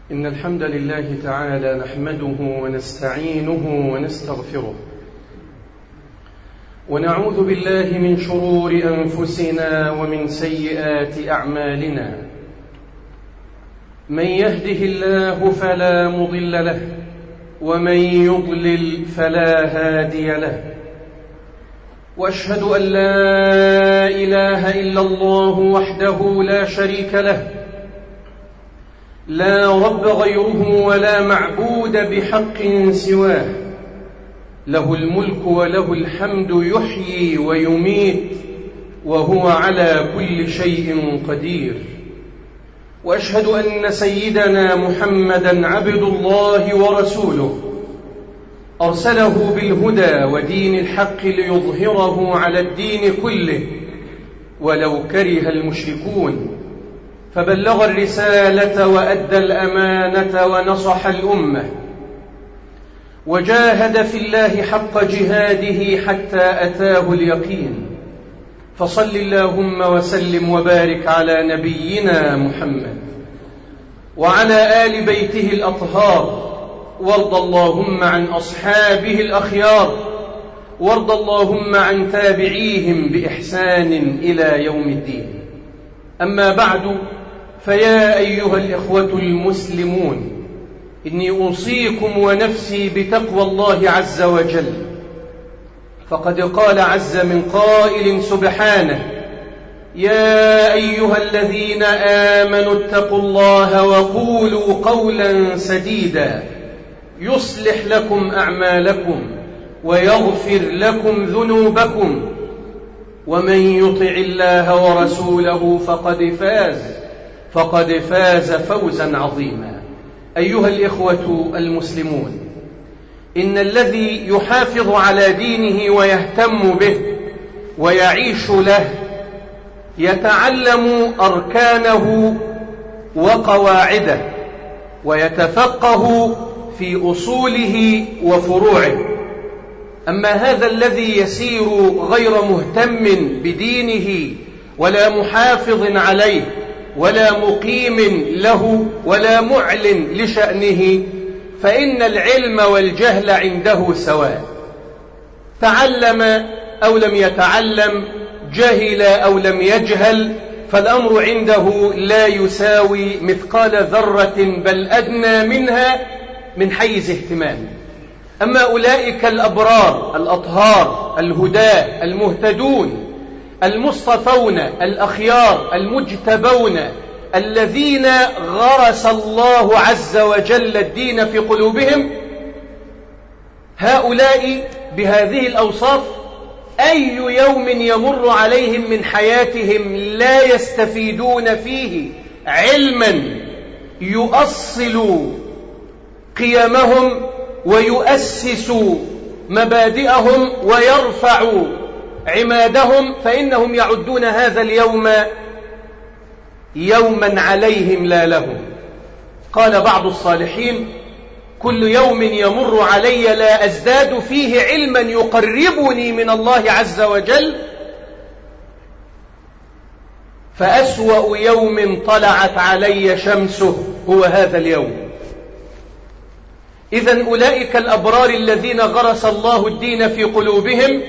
إن الحمد لله تعالى نحمده ونستعينه ونستغفره ونعوذ بالله من شرور أنفسنا ومن سيئات أعمالنا من يهده الله فلا مضل له ومن يضلل فلا هادي له واشهد ان لا اله الا الله وحده لا شريك له لا رب غيره ولا معبود بحق سواه له الملك وله الحمد يحيي ويميت وهو على كل شيء قدير واشهد ان سيدنا محمدا عبد الله ورسوله ارسله بالهدى ودين الحق ليظهره على الدين كله ولو كره المشركون فبلغ الرسالة وأدى الأمانة ونصح الأمة وجاهد في الله حق جهاده حتى أتاه اليقين فصل اللهم وسلم وبارك على نبينا محمد وعلى آل بيته الأطهار وارض اللهم عن أصحابه الأخيار وارض اللهم عن تابعيهم بإحسان إلى يوم الدين أما بعد فيا أيها الإخوة المسلمون إني أوصيكم ونفسي بتقوى الله عز وجل فقد قال عز من قائل سبحانه يا أيها الذين آمنوا اتقوا الله وقولوا قولا سديدا يصلح لكم أعمالكم ويغفر لكم ذنوبكم ومن يطع الله ورسوله فقد فاز فقد فاز فوزا عظيما أيها الإخوة المسلمون إن الذي يحافظ على دينه ويهتم به ويعيش له يتعلم أركانه وقواعده ويتفقه في أصوله وفروعه أما هذا الذي يسير غير مهتم بدينه ولا محافظ عليه ولا مقيم له ولا معلن لشأنه فإن العلم والجهل عنده سواء تعلم أو لم يتعلم جهل أو لم يجهل فالأمر عنده لا يساوي مثقال ذرة بل أدنى منها من حيز اهتمام أما أولئك الأبرار الأطهار الهداة المهتدون المصطفون الأخيار المجتبون الذين غرس الله عز وجل الدين في قلوبهم هؤلاء بهذه الأوصاف أي يوم يمر عليهم من حياتهم لا يستفيدون فيه علما يؤصل قيمهم ويؤسس مبادئهم ويرفع عمادهم فإنهم يعدون هذا اليوم يوما عليهم لا لهم قال بعض الصالحين كل يوم يمر علي لا أزداد فيه علما يقربني من الله عز وجل فأسوأ يوم طلعت علي شمسه هو هذا اليوم إذا أولئك الأبرار الذين غرس الله الدين في قلوبهم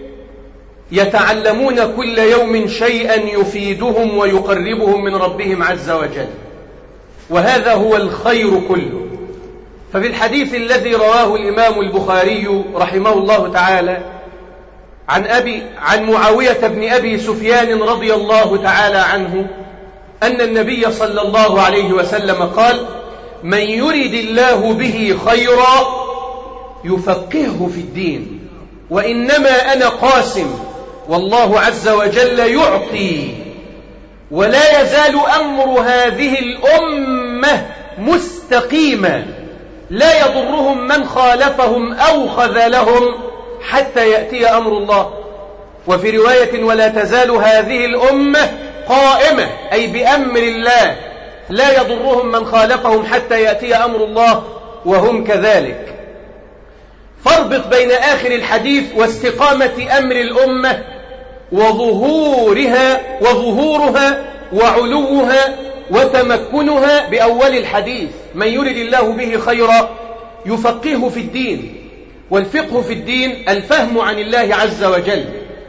يتعلمون كل يوم شيئا يفيدهم ويقربهم من ربهم عز وجل وهذا هو الخير كله ففي الحديث الذي رواه الإمام البخاري رحمه الله تعالى عن أبي عن معاوية بن أبي سفيان رضي الله تعالى عنه أن النبي صلى الله عليه وسلم قال من يرد الله به خيرا يفقهه في الدين وإنما أنا قاسم والله عز وجل يعطي ولا يزال أمر هذه الأمة مستقيما لا يضرهم من خالفهم أو خذلهم حتى يأتي أمر الله وفي رواية ولا تزال هذه الأمة قائمة أي بأمر الله لا يضرهم من خالفهم حتى يأتي أمر الله وهم كذلك فاربط بين آخر الحديث واستقامة أمر الأمة وظهورها وظهورها وعلوها وتمكنها بأول الحديث من يرد الله به خيرا يفقهه في الدين والفقه في الدين الفهم عن الله عز وجل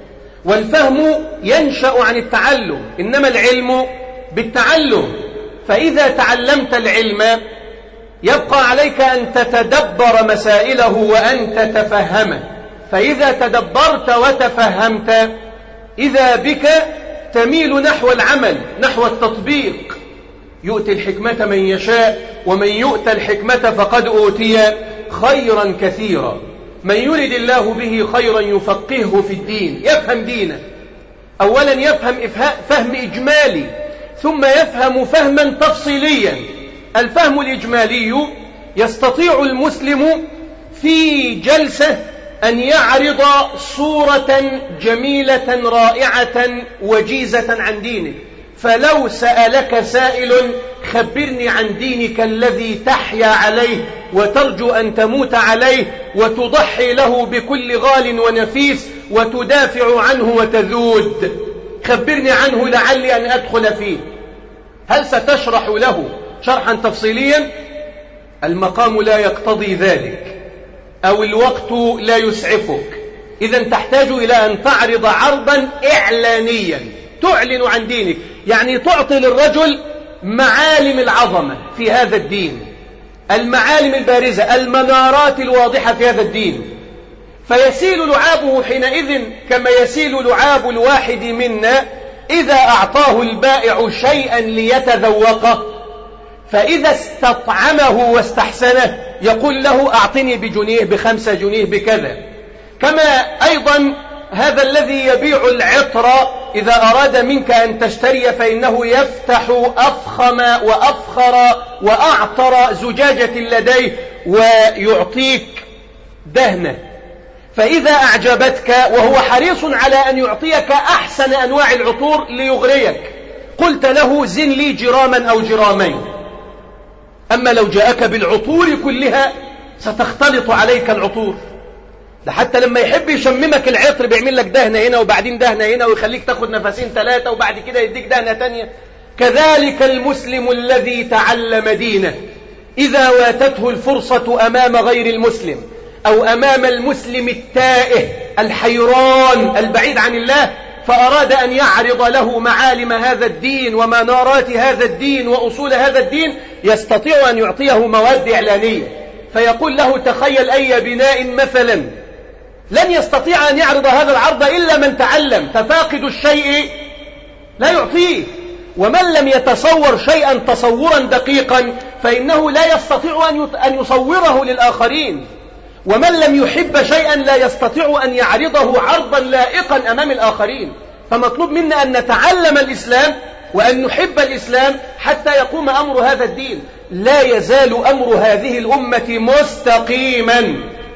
والفهم ينشأ عن التعلم إنما العلم بالتعلم فإذا تعلمت العلم يبقى عليك أن تتدبر مسائله وأن تتفهمه فإذا تدبرت وتفهمت إذا بك تميل نحو العمل نحو التطبيق يؤتي الحكمة من يشاء ومن يؤتى الحكمة فقد أوتي خيرا كثيرا من يرد الله به خيرا يفقهه في الدين يفهم دينه أولا يفهم فهم إجمالي ثم يفهم فهما تفصيليا الفهم الإجمالي يستطيع المسلم في جلسة أن يعرض صورة جميلة رائعة وجيزة عن دينه فلو سألك سائل خبرني عن دينك الذي تحيا عليه وترجو أن تموت عليه وتضحي له بكل غال ونفيس وتدافع عنه وتذود خبرني عنه لعلي أن أدخل فيه هل ستشرح له شرحا تفصيليا المقام لا يقتضي ذلك أو الوقت لا يسعفك إذا تحتاج إلى أن تعرض عرضا إعلانيا تعلن عن دينك يعني تعطي للرجل معالم العظمة في هذا الدين المعالم البارزة المنارات الواضحة في هذا الدين فيسيل لعابه حينئذ كما يسيل لعاب الواحد منا إذا أعطاه البائع شيئا ليتذوقه فإذا استطعمه واستحسنه يقول له أعطني بجنيه بخمسة جنيه بكذا كما أيضا هذا الذي يبيع العطر إذا أراد منك أن تشتري فإنه يفتح أفخم وأفخر وأعطر زجاجة لديه ويعطيك دهنة فإذا أعجبتك وهو حريص على أن يعطيك أحسن أنواع العطور ليغريك قلت له زن لي جراما أو جرامين أما لو جاءك بالعطور كلها ستختلط عليك العطور ده حتى لما يحب يشممك العطر بيعمل لك دهنة هنا وبعدين دهنة هنا ويخليك تاخد نفسين ثلاثة وبعد كده يديك دهنة تانية كذلك المسلم الذي تعلم دينه إذا واتته الفرصة أمام غير المسلم أو أمام المسلم التائه الحيران البعيد عن الله فأراد أن يعرض له معالم هذا الدين ومنارات هذا الدين وأصول هذا الدين يستطيع أن يعطيه مواد إعلانية فيقول له تخيل أي بناء مثلا لن يستطيع أن يعرض هذا العرض إلا من تعلم ففاقد الشيء لا يعطيه ومن لم يتصور شيئا تصورا دقيقا فإنه لا يستطيع أن يصوره للآخرين ومن لم يحب شيئا لا يستطيع أن يعرضه عرضا لائقا أمام الآخرين فمطلوب منا أن نتعلم الإسلام وأن نحب الإسلام حتى يقوم أمر هذا الدين لا يزال أمر هذه الأمة مستقيما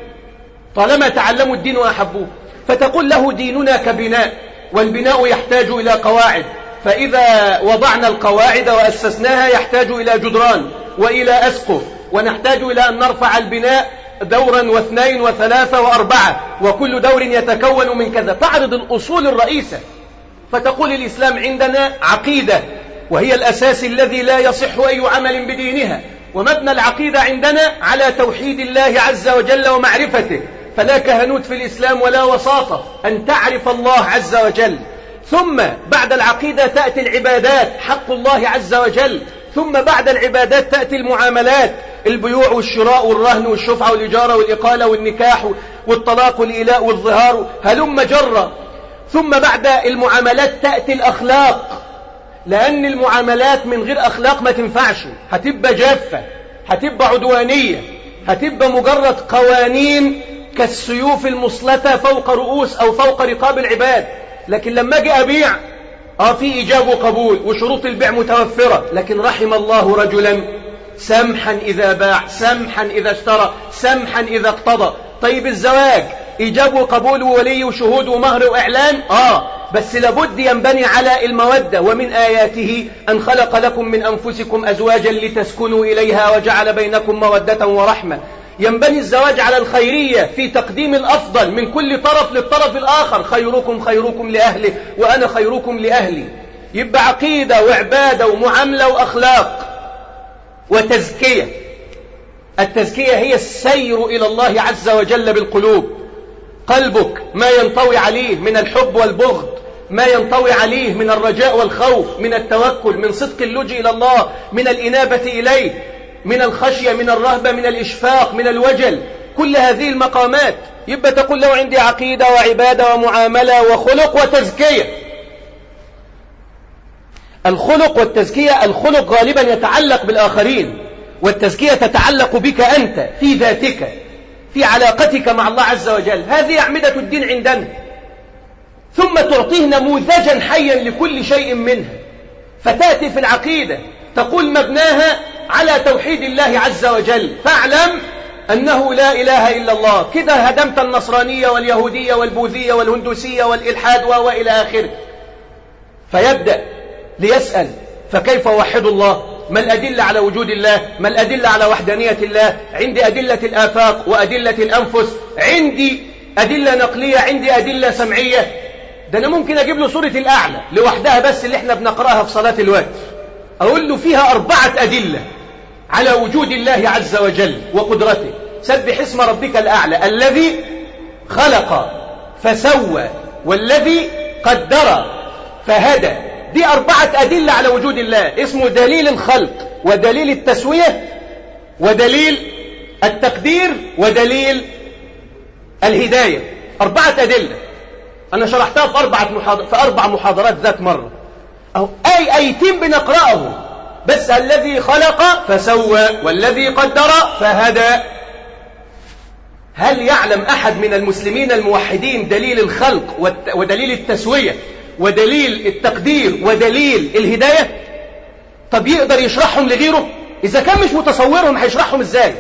طالما تعلموا الدين وأحبوه فتقول له ديننا كبناء والبناء يحتاج إلى قواعد فإذا وضعنا القواعد وأسسناها يحتاج إلى جدران وإلى أسقف ونحتاج إلى أن نرفع البناء دورا واثنين وثلاثة وأربعة وكل دور يتكون من كذا تعرض الأصول الرئيسة فتقول الإسلام عندنا عقيدة وهي الأساس الذي لا يصح أي عمل بدينها ومبنى العقيدة عندنا على توحيد الله عز وجل ومعرفته فلا كهنوت في الإسلام ولا وساطة أن تعرف الله عز وجل ثم بعد العقيدة تأتي العبادات حق الله عز وجل ثم بعد العبادات تأتي المعاملات البيوع والشراء والرهن والشفعة والإجارة والإقالة والنكاح والطلاق والإيلاء والظهار هلم جرة ثم بعد المعاملات تأتي الأخلاق لأن المعاملات من غير أخلاق ما تنفعش هتبقى جافة هتبقى عدوانية هتبقى مجرد قوانين كالسيوف المصلتة فوق رؤوس أو فوق رقاب العباد لكن لما أجي أبيع آه في إيجاب وقبول وشروط البيع متوفرة لكن رحم الله رجلا سمحا إذا باع سمحا إذا اشترى سمحا إذا اقتضى طيب الزواج إيجاب وقبول وولي وشهود ومهر وإعلان آه بس لابد ينبني على المودة ومن آياته أن خلق لكم من أنفسكم أزواجا لتسكنوا إليها وجعل بينكم مودة ورحمة ينبني الزواج على الخيرية في تقديم الأفضل من كل طرف للطرف الآخر خيركم خيركم لأهله وأنا خيركم لأهلي يبقى عقيدة وعبادة ومعاملة وأخلاق وتزكية التزكية هي السير إلى الله عز وجل بالقلوب قلبك ما ينطوي عليه من الحب والبغض ما ينطوي عليه من الرجاء والخوف من التوكل من صدق اللجئ إلى الله من الإنابة إليه من الخشية من الرهبة من الإشفاق من الوجل كل هذه المقامات يبقى تقول له عندي عقيدة وعبادة ومعاملة وخلق وتزكية الخلق والتزكية الخلق غالبا يتعلق بالآخرين والتزكية تتعلق بك أنت في ذاتك في علاقتك مع الله عز وجل هذه أعمدة الدين عندنا ثم تعطيه نموذجا حيا لكل شيء منها فتأتي في العقيدة تقول مبناها على توحيد الله عز وجل فاعلم أنه لا إله إلا الله كذا هدمت النصرانية واليهودية والبوذية والهندوسية والإلحاد وإلى آخره فيبدأ ليسأل فكيف وحد الله ما الأدلة على وجود الله ما الأدلة على وحدانية الله عندي أدلة الآفاق وأدلة الأنفس عندي أدلة نقلية عندي أدلة سمعية ده أنا ممكن أجيب له سورة الأعلى لوحدها بس اللي احنا بنقرأها في صلاة الوقت أقول له فيها أربعة أدلة على وجود الله عز وجل وقدرته سبح اسم ربك الأعلى الذي خلق فسوى والذي قدر فهدى دي أربعة أدلة على وجود الله اسمه دليل الخلق ودليل التسوية ودليل التقدير ودليل الهداية أربعة أدلة أنا شرحتها في, أربعة محاضر في أربع محاضرات ذات مرة أو أي أيتين بنقرأه بس الذي خلق فسوى والذي قدر فهدى هل يعلم أحد من المسلمين الموحدين دليل الخلق ودليل التسوية ودليل التقدير ودليل الهداية طب يقدر يشرحهم لغيره إذا كان مش متصورهم هيشرحهم إزاي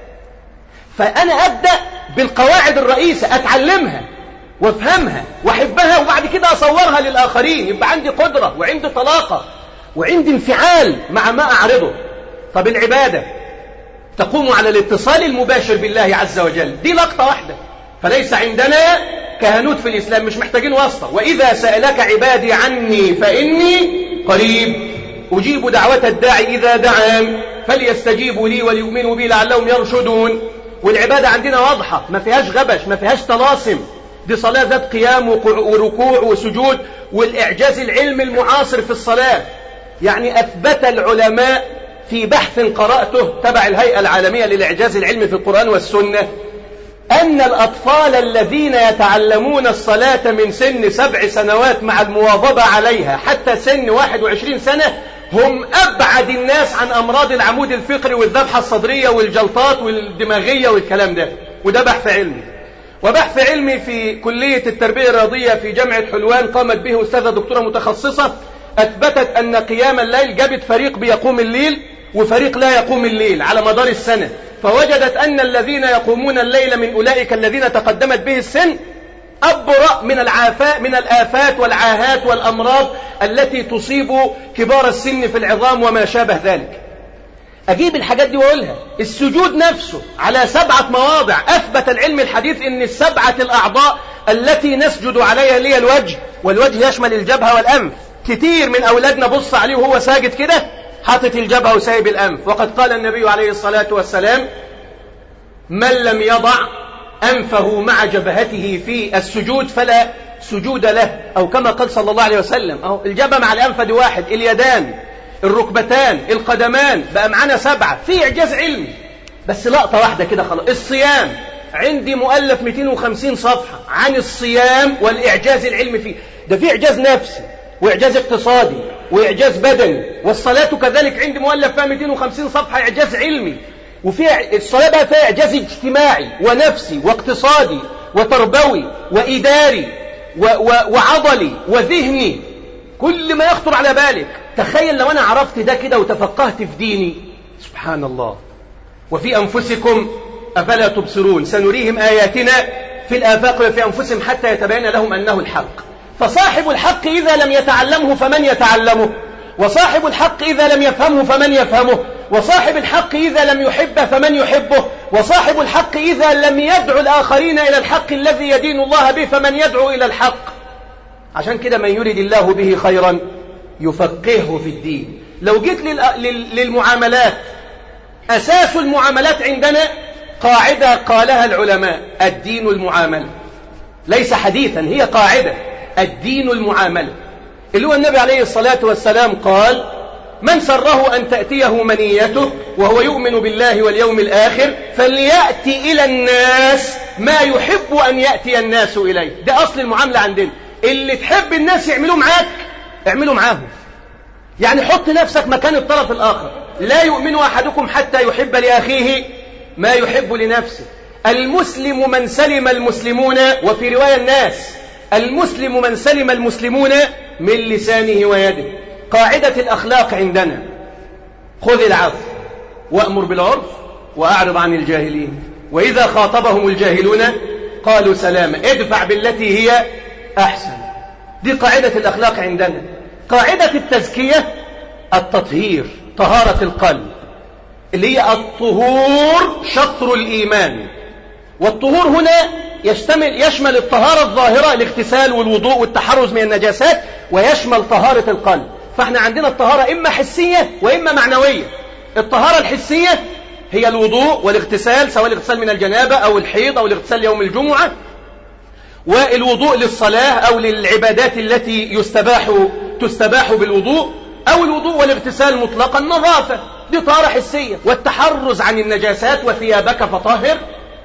فأنا أبدأ بالقواعد الرئيسة أتعلمها وافهمها واحبها وبعد كده أصورها للآخرين يبقى عندي قدرة وعندي طلاقة وعندي انفعال مع ما أعرضه طب العبادة تقوم على الاتصال المباشر بالله عز وجل دي لقطة واحدة فليس عندنا كهنوت في الإسلام مش محتاجين واسطة وإذا سألك عبادي عني فإني قريب أجيب دعوة الداعي إذا دعان فليستجيبوا لي وليؤمنوا بي لعلهم يرشدون والعبادة عندنا واضحة ما فيهاش غبش ما فيهاش طلاسم دي صلاة ذات قيام وركوع وسجود والإعجاز العلمي المعاصر في الصلاة يعني أثبت العلماء في بحث قرأته تبع الهيئة العالمية للإعجاز العلمي في القرآن والسنة أن الأطفال الذين يتعلمون الصلاة من سن سبع سنوات مع المواظبة عليها حتى سن 21 سنة هم أبعد الناس عن أمراض العمود الفقري والذبحة الصدرية والجلطات والدماغية والكلام ده وده بحث علمي وبحث علمي في كلية التربية الرياضية في جامعة حلوان قامت به أستاذة دكتورة متخصصة أثبتت أن قيام الليل جابت فريق بيقوم الليل وفريق لا يقوم الليل على مدار السنة فوجدت أن الذين يقومون الليل من أولئك الذين تقدمت به السن أبرأ من العافاء من الآفات والعاهات والأمراض التي تصيب كبار السن في العظام وما شابه ذلك أجيب الحاجات دي وأقولها السجود نفسه على سبعة مواضع أثبت العلم الحديث أن السبعة الأعضاء التي نسجد عليها هي الوجه والوجه يشمل الجبهة والأنف كتير من أولادنا بص عليه وهو ساجد كده حاطط الجبهة وسايب الأنف وقد قال النبي عليه الصلاة والسلام من لم يضع أنفه مع جبهته في السجود فلا سجود له أو كما قال صلى الله عليه وسلم أو الجبهة مع الأنف دي واحد اليدان الركبتان القدمان بقى معانا سبعة في إعجاز علمي بس لقطة واحدة كده خلاص الصيام عندي مؤلف 250 صفحة عن الصيام والإعجاز العلمي فيه ده في إعجاز نفسي وإعجاز اقتصادي وإعجاز بدني والصلاة كذلك عندي مؤلف فيها 250 صفحة إعجاز علمي وفي الصلاة بقى فيها إعجاز اجتماعي ونفسي واقتصادي وتربوي وإداري و و وعضلي وذهني كل ما يخطر على بالك تخيل لو أنا عرفت ده كده وتفقهت في ديني سبحان الله وفي أنفسكم أفلا تبصرون سنريهم آياتنا في الآفاق وفي أنفسهم حتى يتبين لهم أنه الحق فصاحب الحق إذا لم يتعلمه فمن يتعلمه وصاحب الحق إذا لم يفهمه فمن يفهمه وصاحب الحق إذا لم يحبه فمن يحبه وصاحب الحق إذا لم يدعو الآخرين إلى الحق الذي يدين الله به فمن يدعو إلى الحق عشان كده من يريد الله به خيرا يفقهه في الدين لو جيت للمعاملات أساس المعاملات عندنا قاعدة قالها العلماء الدين المعاملة ليس حديثا هي قاعدة الدين المعاملة اللي هو النبي عليه الصلاة والسلام قال من سره أن تأتيه منيته وهو يؤمن بالله واليوم الآخر فليأتي إلى الناس ما يحب أن يأتي الناس إليه ده أصل المعاملة عندنا اللي تحب الناس يعملوا معاك اعملوا معاهم يعني حط نفسك مكان الطرف الآخر لا يؤمن أحدكم حتى يحب لأخيه ما يحب لنفسه المسلم من سلم المسلمون وفي رواية الناس المسلم من سلم المسلمون من لسانه ويده قاعدة الأخلاق عندنا خذ العفو وأمر بالعرف وأعرض عن الجاهلين وإذا خاطبهم الجاهلون قالوا سلاما ادفع بالتي هي أحسن دي قاعدة الأخلاق عندنا قاعدة التزكية التطهير طهارة القلب اللي هي الطهور شطر الإيمان والطهور هنا يشتمل يشمل الطهارة الظاهرة الاغتسال والوضوء والتحرز من النجاسات ويشمل طهارة القلب فاحنا عندنا الطهارة إما حسية وإما معنوية الطهارة الحسية هي الوضوء والاغتسال سواء الاغتسال من الجنابة أو الحيض أو الاغتسال يوم الجمعة والوضوء للصلاة أو للعبادات التي يستباح تستباح بالوضوء أو الوضوء والاغتسال مطلقا نظافة دي طهارة حسية والتحرز عن النجاسات وثيابك فطهر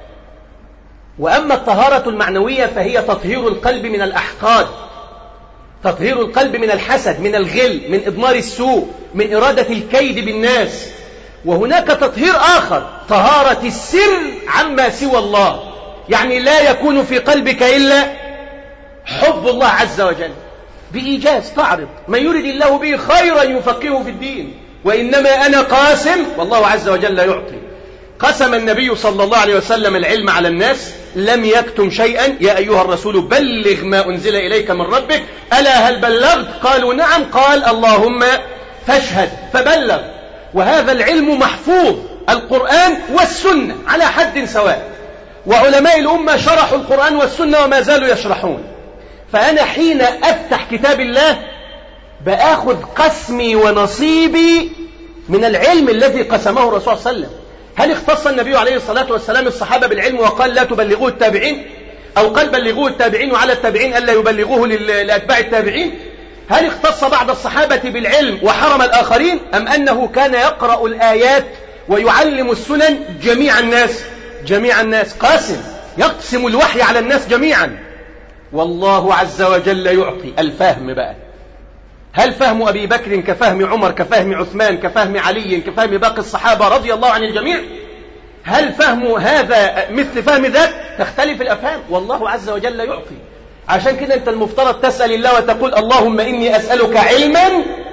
وأما الطهارة المعنوية فهي تطهير القلب من الأحقاد تطهير القلب من الحسد من الغل من إضمار السوء من إرادة الكيد بالناس وهناك تطهير آخر طهارة السر عما سوى الله يعني لا يكون في قلبك إلا حب الله عز وجل بإيجاز تعرض من يريد الله به خيرا يفقهه في الدين وإنما أنا قاسم والله عز وجل يعطي قسم النبي صلى الله عليه وسلم العلم على الناس لم يكتم شيئا يا أيها الرسول بلغ ما أنزل إليك من ربك ألا هل بلغت قالوا نعم قال اللهم فاشهد فبلغ وهذا العلم محفوظ القرآن والسنة على حد سواء وعلماء الأمة شرحوا القرآن والسنة وما زالوا يشرحون فأنا حين أفتح كتاب الله بآخذ قسمي ونصيبي من العلم الذي قسمه الرسول صلى الله عليه وسلم هل اختص النبي عليه الصلاة والسلام الصحابة بالعلم وقال لا تبلغوه التابعين أو قال بلغوه التابعين وعلى التابعين ألا يبلغوه لأتباع التابعين هل اختص بعض الصحابة بالعلم وحرم الآخرين أم أنه كان يقرأ الآيات ويعلم السنن جميع الناس جميع الناس قاسم يقسم الوحي على الناس جميعا والله عز وجل يعطي الفهم بقى هل فهم أبي بكر كفهم عمر كفهم عثمان كفهم علي كفهم باقي الصحابة رضي الله عن الجميع هل فهم هذا مثل فهم ذاك تختلف الأفهام والله عز وجل يعطي عشان كده أنت المفترض تسأل الله وتقول اللهم إني أسألك علما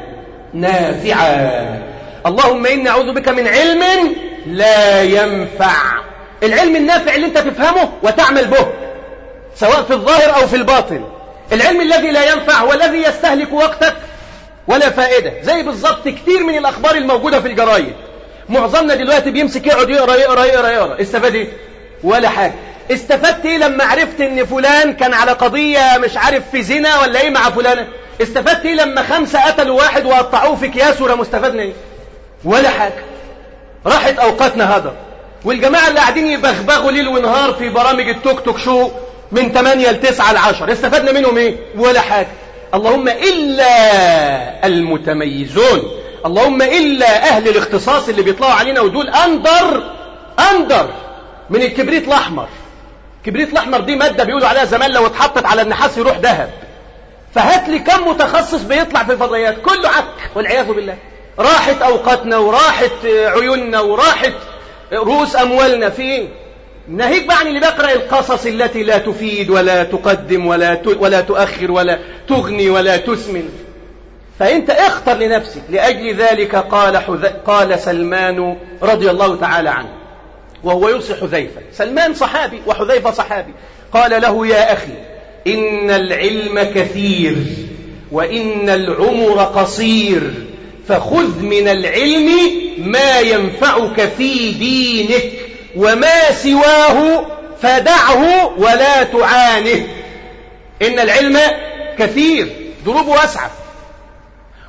نافعا اللهم إني أعوذ بك من علم لا ينفع العلم النافع اللي أنت تفهمه وتعمل به سواء في الظاهر أو في الباطن العلم الذي لا ينفع هو الذي يستهلك وقتك ولا فائدة زي بالظبط كتير من الأخبار الموجودة في الجرايد معظمنا دلوقتي بيمسك يقعد يقرا يقرا يقرا يقرا استفاد ايه ولا حاجة استفدت ايه لما عرفت ان فلان كان على قضية مش عارف في زنا ولا ايه مع فلانة استفدت ايه لما خمسة قتلوا واحد وقطعوه في اكياس ورموا استفدنا ايه ولا حاجة راحت اوقاتنا هذا والجماعة اللي قاعدين يبغبغوا ليل ونهار في برامج التوك توك شو من 8 ل 9 ل 10 استفدنا منهم ايه ولا حاجة اللهم إلا المتميزون اللهم إلا أهل الاختصاص اللي بيطلعوا علينا ودول أندر أندر من الكبريت الأحمر الكبريت الأحمر دي مادة بيقولوا عليها زمان لو اتحطت على النحاس يروح ذهب فهات لي كم متخصص بيطلع في الفضائيات كله عك والعياذ بالله راحت أوقاتنا وراحت عيوننا وراحت رؤوس أموالنا في إيه؟ ناهيك بقى عن اللي بيقرأ القصص التي لا تفيد ولا تقدم ولا ولا تؤخر ولا تغني ولا تسمن فأنت اختر لنفسك لأجل ذلك قال حذ... قال سلمان رضي الله تعالى عنه وهو يوصي حذيفة سلمان صحابي وحذيفة صحابي قال له يا أخي إن العلم كثير وإن العمر قصير فخذ من العلم ما ينفعك في دينك وما سواه فدعه ولا تعانه إن العلم كثير دروبه واسعة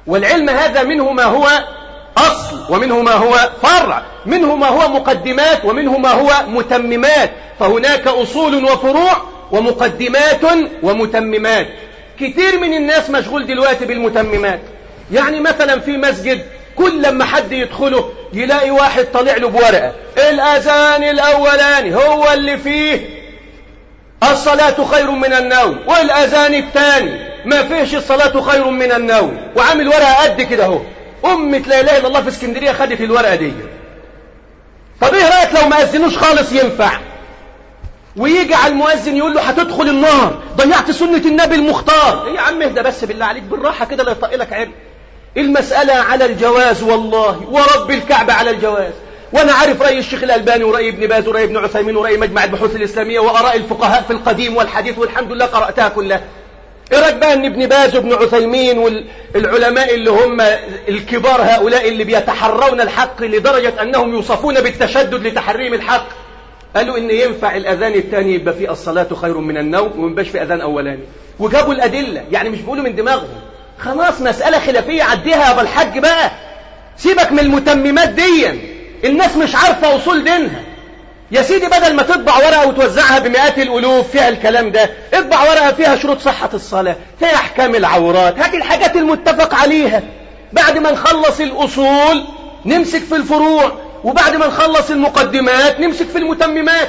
والعلم هذا منه ما هو أصل ومنه ما هو فرع منه ما هو مقدمات ومنه ما هو متممات فهناك أصول وفروع ومقدمات ومتممات كتير من الناس مشغول دلوقتي بالمتممات يعني مثلا في مسجد كل لما حد يدخله يلاقي واحد طالع له بورقة الأذان الأولاني هو اللي فيه الصلاة خير من النوم والأذان الثاني ما فيهش الصلاة خير من النوم وعامل ورقة قد كده اهو أمة لا إله إلا الله في اسكندرية خدت الورقة دي طب إيه رأيك لو ما أذنوش خالص ينفع ويجي على المؤذن يقول له هتدخل النار ضيعت سنة النبي المختار إيه يا عم اهدى بس بالله عليك بالراحة كده لا يطق لك عرق المسألة على الجواز والله ورب الكعبة على الجواز وانا عارف رأي الشيخ الألباني ورأي ابن باز ورأي ابن عثيمين ورأي مجمع البحوث الإسلامية وآراء الفقهاء في القديم والحديث والحمد لله قرأتها كلها ايه رايك بقى ان ابن باز وابن عثيمين والعلماء اللي هم الكبار هؤلاء اللي بيتحرون الحق لدرجة انهم يوصفون بالتشدد لتحريم الحق قالوا ان ينفع الاذان الثاني يبقى فيه الصلاة خير من النوم وما يبقاش في اذان اولاني وجابوا الادلة يعني مش بيقولوا من دماغهم خلاص مسألة خلافية عديها يا ابو الحاج بقى سيبك من المتممات دي الناس مش عارفة اصول دينها يا سيدي بدل ما تطبع ورقة وتوزعها بمئات الألوف فيها الكلام ده اطبع ورقة فيها شروط صحة الصلاة فيها أحكام العورات هات الحاجات المتفق عليها بعد ما نخلص الأصول نمسك في الفروع وبعد ما نخلص المقدمات نمسك في المتممات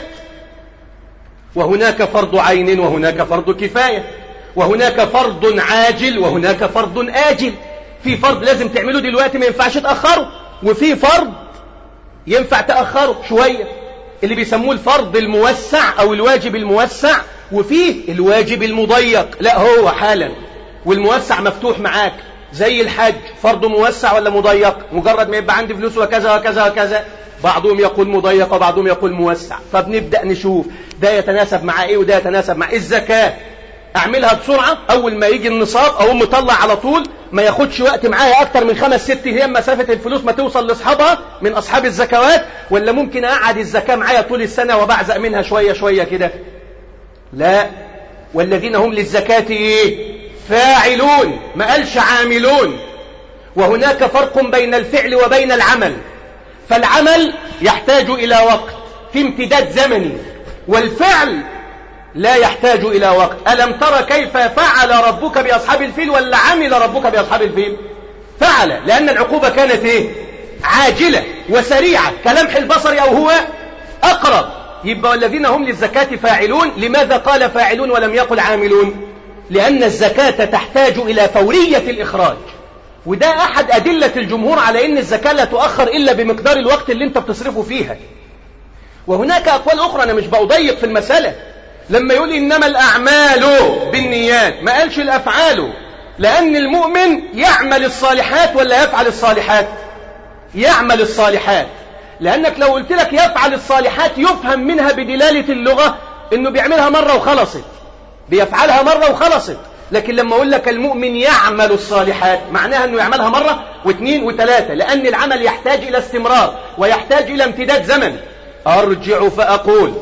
وهناك فرض عين وهناك فرض كفاية وهناك فرض عاجل وهناك فرض آجل في فرض لازم تعمله دلوقتي ما ينفعش تأخره وفي فرض ينفع تأخره شوية اللي بيسموه الفرض الموسع أو الواجب الموسع وفيه الواجب المضيق لا هو حالا والموسع مفتوح معاك زي الحج فرض موسع ولا مضيق مجرد ما يبقى عندي فلوس وكذا وكذا وكذا بعضهم يقول مضيق وبعضهم يقول موسع فبنبدأ نشوف ده يتناسب مع ايه وده يتناسب مع إيه الزكاة اعملها بسرعة اول ما يجي النصاب اقوم مطلع على طول ما ياخدش وقت معايا اكتر من خمس ست ايام مسافة الفلوس ما توصل لاصحابها من اصحاب الزكوات ولا ممكن اقعد الزكاة معايا طول السنة وبعزق منها شوية شوية كده لا والذين هم للزكاة ايه فاعلون ما قالش عاملون وهناك فرق بين الفعل وبين العمل فالعمل يحتاج الى وقت في امتداد زمني والفعل لا يحتاج إلى وقت ألم ترى كيف فعل ربك بأصحاب الفيل ولا عمل ربك بأصحاب الفيل فعل لأن العقوبة كانت إيه عاجلة وسريعة كلمح البصر أو هو أقرب يبقى الذين هم للزكاة فاعلون لماذا قال فاعلون ولم يقل عاملون لأن الزكاة تحتاج إلى فورية الإخراج وده أحد أدلة الجمهور على أن الزكاة لا تؤخر إلا بمقدار الوقت اللي أنت بتصرفه فيها وهناك أقوال أخرى أنا مش بأضيق في المسألة لما يقول إنما الأعمال بالنيات ما قالش الأفعال لأن المؤمن يعمل الصالحات ولا يفعل الصالحات يعمل الصالحات لأنك لو قلت لك يفعل الصالحات يفهم منها بدلالة اللغة إنه بيعملها مرة وخلصت بيفعلها مرة وخلصت لكن لما أقول لك المؤمن يعمل الصالحات معناها أنه يعملها مرة واثنين وثلاثة لأن العمل يحتاج إلى استمرار ويحتاج إلى امتداد زمن أرجع فأقول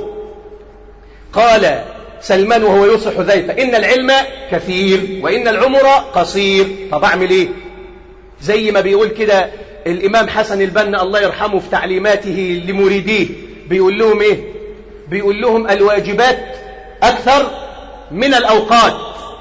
قال سلمان وهو يوصي حذيفة إن العلم كثير وإن العمر قصير طب أعمل إيه زي ما بيقول كده الإمام حسن البنا الله يرحمه في تعليماته لمريديه بيقول لهم إيه بيقول لهم الواجبات أكثر من الأوقات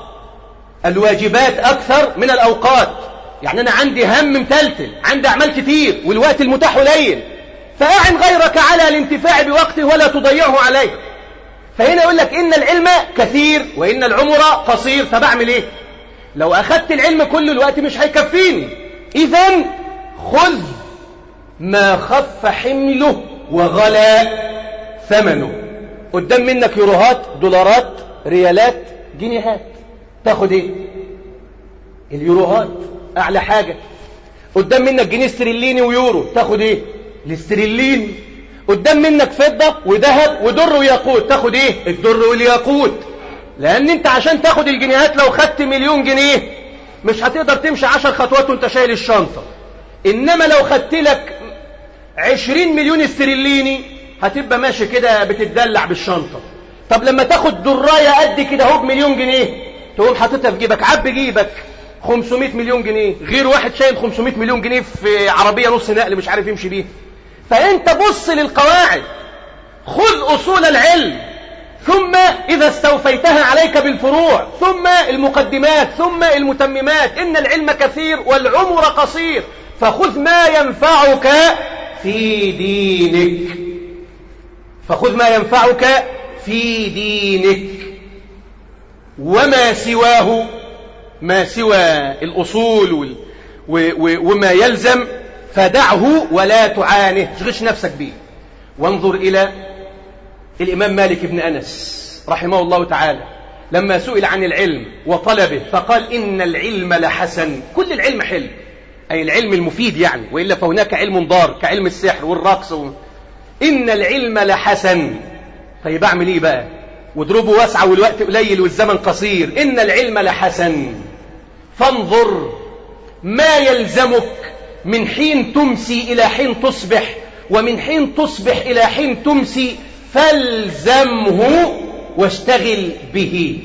الواجبات أكثر من الأوقات يعني أنا عندي هم متلتل عندي أعمال كتير والوقت المتاح قليل فأعن غيرك على الانتفاع بوقته ولا تضيعه عليه فهنا يقول لك إن العلم كثير وإن العمر قصير فبعمل إيه لو أخذت العلم كل الوقت مش هيكفيني إذا خذ ما خف حمله وغلى ثمنه قدام منك يوروهات دولارات ريالات جنيهات تاخد ايه اليوروهات اعلى حاجة قدام منك جنيه استرليني ويورو تاخد ايه الاسترليني قدام منك فضة وذهب ودر وياقوت تاخد ايه الدر والياقوت لان انت عشان تاخد الجنيهات لو خدت مليون جنيه مش هتقدر تمشي عشر خطوات وانت شايل الشنطة انما لو خدت لك عشرين مليون استرليني هتبقى ماشي كده بتتدلع بالشنطة طب لما تاخد دراية قد كده اهو بمليون جنيه تقوم حاططها في جيبك عب جيبك 500 مليون جنيه غير واحد شايل 500 مليون جنيه في عربية نص نقل مش عارف يمشي بيه فأنت بص للقواعد خذ أصول العلم ثم إذا استوفيتها عليك بالفروع ثم المقدمات ثم المتممات إن العلم كثير والعمر قصير فخذ ما ينفعك في دينك فخذ ما ينفعك في دينك وما سواه ما سوى الأصول وما يلزم فدعه ولا تعانه تشغلش نفسك به وانظر إلى الإمام مالك بن أنس رحمه الله تعالى لما سئل عن العلم وطلبه فقال إن العلم لحسن كل العلم حلو أي العلم المفيد يعني وإلا فهناك علم ضار كعلم السحر والرقص و... إن العلم لحسن طيب أعمل إيه بقى واضربه واسعة والوقت قليل والزمن قصير إن العلم لحسن فانظر ما يلزمك من حين تمسي إلى حين تصبح ومن حين تصبح إلى حين تمسي فالزمه واشتغل به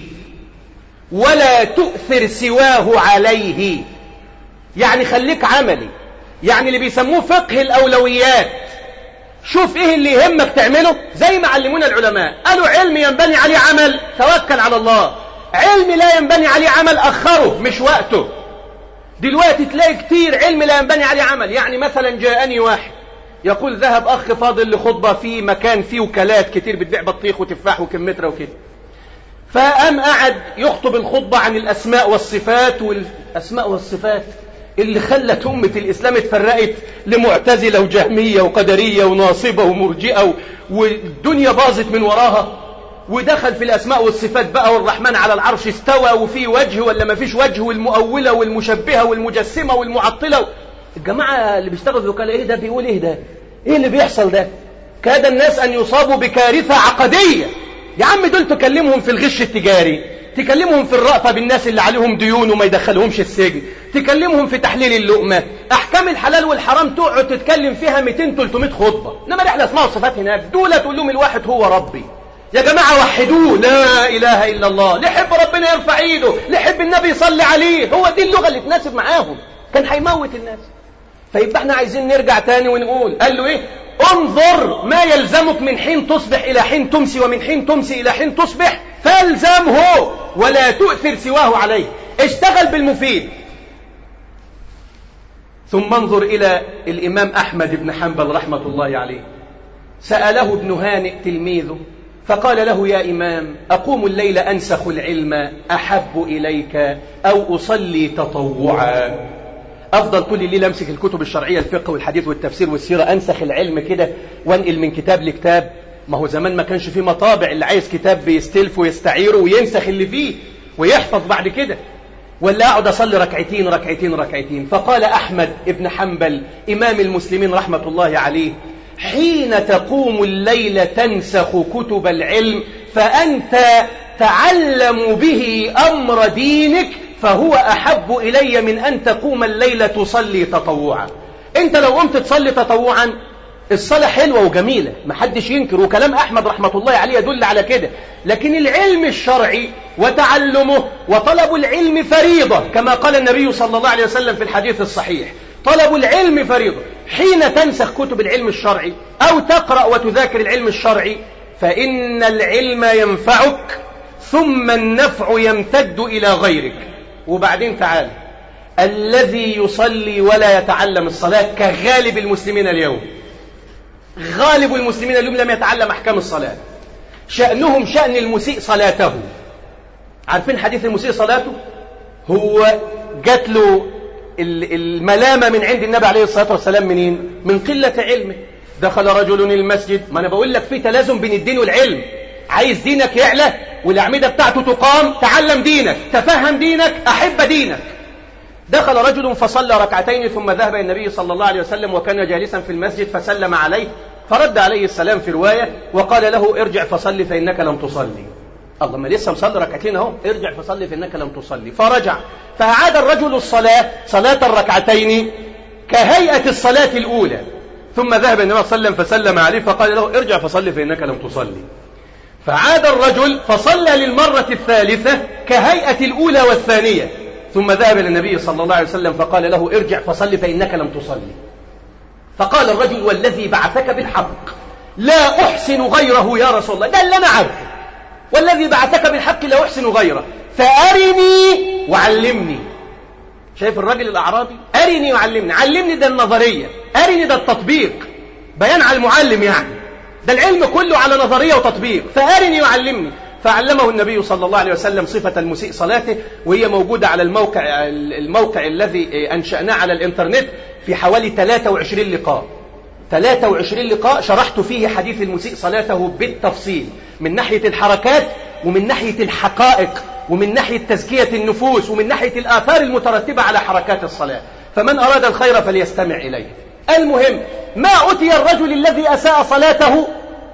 ولا تؤثر سواه عليه يعني خليك عملي يعني اللي بيسموه فقه الأولويات شوف ايه اللي يهمك تعمله زي ما علمونا العلماء قالوا علم ينبني عليه عمل توكل على الله علم لا ينبني عليه عمل أخره مش وقته دلوقتي تلاقي كتير علم لا ينبني عليه عمل يعني مثلا جاءني واحد يقول ذهب أخ فاضل لخطبة في مكان فيه وكالات كتير بتبيع بطيخ وتفاح وكمثرى وكده فقام قعد يخطب الخطبة عن الأسماء والصفات والأسماء والصفات اللي خلت أمة الإسلام اتفرقت لمعتزلة وجهمية وقدرية وناصبة ومرجئة والدنيا باظت من وراها ودخل في الأسماء والصفات بقى والرحمن على العرش استوى وفي وجه ولا ما فيش وجه والمؤولة والمشبهة والمجسمة والمعطلة الجماعة اللي بيشتغلوا في الوكالة ايه ده بيقول ايه ده ايه اللي بيحصل ده كاد الناس ان يصابوا بكارثة عقدية يا عم دول تكلمهم في الغش التجاري تكلمهم في الرأفة بالناس اللي عليهم ديون وما يدخلهمش السجن تكلمهم في تحليل اللقمة أحكام الحلال والحرام تقعد تتكلم فيها 200 300 خطبة إنما رحلة اسمها الصفات هناك دول تقول لهم الواحد هو ربي يا جماعة وحدوه لا إله إلا الله لحب ربنا يرفع إيده لحب النبي يصلي عليه هو دي اللغة اللي تناسب معاهم كان هيموت الناس فيبقى احنا عايزين نرجع تاني ونقول قال له ايه انظر ما يلزمك من حين تصبح إلى حين تمسي ومن حين تمسي إلى حين تصبح فالزمه ولا تؤثر سواه عليه اشتغل بالمفيد ثم انظر إلى الإمام أحمد بن حنبل رحمة الله عليه سأله ابن هانئ تلميذه فقال له يا إمام أقوم الليل أنسخ العلم أحب إليك أو أصلي تطوعا أفضل طول الليل أمسك الكتب الشرعية الفقه والحديث والتفسير والسيرة أنسخ العلم كده وانقل من كتاب لكتاب ما هو زمان ما كانش فيه مطابع اللي عايز كتاب بيستلفه ويستعيره وينسخ اللي فيه ويحفظ بعد كده ولا أقعد أصلي ركعتين ركعتين ركعتين فقال أحمد ابن حنبل إمام المسلمين رحمة الله عليه حين تقوم الليل تنسخ كتب العلم فأنت تعلم به أمر دينك فهو أحب إلي من أن تقوم الليل تصلي تطوعا أنت لو قمت تصلي تطوعا الصلاة حلوة وجميلة محدش ينكر وكلام أحمد رحمة الله عليه يدل على كده لكن العلم الشرعي وتعلمه وطلب العلم فريضة كما قال النبي صلى الله عليه وسلم في الحديث الصحيح طلب العلم فريضة حين تنسخ كتب العلم الشرعي أو تقرأ وتذاكر العلم الشرعي فإن العلم ينفعك ثم النفع يمتد إلى غيرك وبعدين تعال الذي يصلي ولا يتعلم الصلاة كغالب المسلمين اليوم غالب المسلمين اليوم لم يتعلم أحكام الصلاة شأنهم شأن المسيء صلاته عارفين حديث المسيء صلاته هو جات له الملامة من عند النبي عليه الصلاة والسلام منين من قلة علمه دخل رجل المسجد ما أنا بقول لك في تلازم بين الدين والعلم عايز دينك يعلى والأعمدة بتاعته تقام تعلم دينك تفهم دينك أحب دينك دخل رجل فصلى ركعتين ثم ذهب إلى النبي صلى الله عليه وسلم وكان جالسا في المسجد فسلم عليه فرد عليه السلام في رواية وقال له ارجع فصلي فإنك لم تصلي الله ما لسه مصلي ركعتين اهو ارجع فصلي فإنك لم تصلي فرجع فأعاد الرجل الصلاة صلاة الركعتين كهيئة الصلاة الأولى ثم ذهب النبي صلى الله عليه وسلم فسلم عليه فقال له ارجع فصلي فإنك لم تصلي فعاد الرجل فصلى للمرة الثالثة كهيئة الأولى والثانية ثم ذهب إلى النبي صلى الله عليه وسلم فقال له ارجع فصل فإنك لم تصلي فقال الرجل والذي بعثك بالحق لا أحسن غيره يا رسول الله ده اللي أنا عارفه والذي بعثك بالحق لا أحسن غيره فأرني وعلمني شايف الراجل الأعرابي أرني وعلمني علمني ده النظرية أرني ده التطبيق بيان على المعلم يعني ده العلم كله على نظرية وتطبيق فأرني وعلمني فعلمه النبي صلى الله عليه وسلم صفة المسيء صلاته وهي موجودة على الموقع الموقع الذي أنشأناه على الإنترنت في حوالي 23 لقاء 23 لقاء شرحت فيه حديث المسيء صلاته بالتفصيل من ناحية الحركات ومن ناحية الحقائق ومن ناحية تزكية النفوس ومن ناحية الآثار المترتبة على حركات الصلاة فمن أراد الخير فليستمع إليه المهم ما أتي الرجل الذي أساء صلاته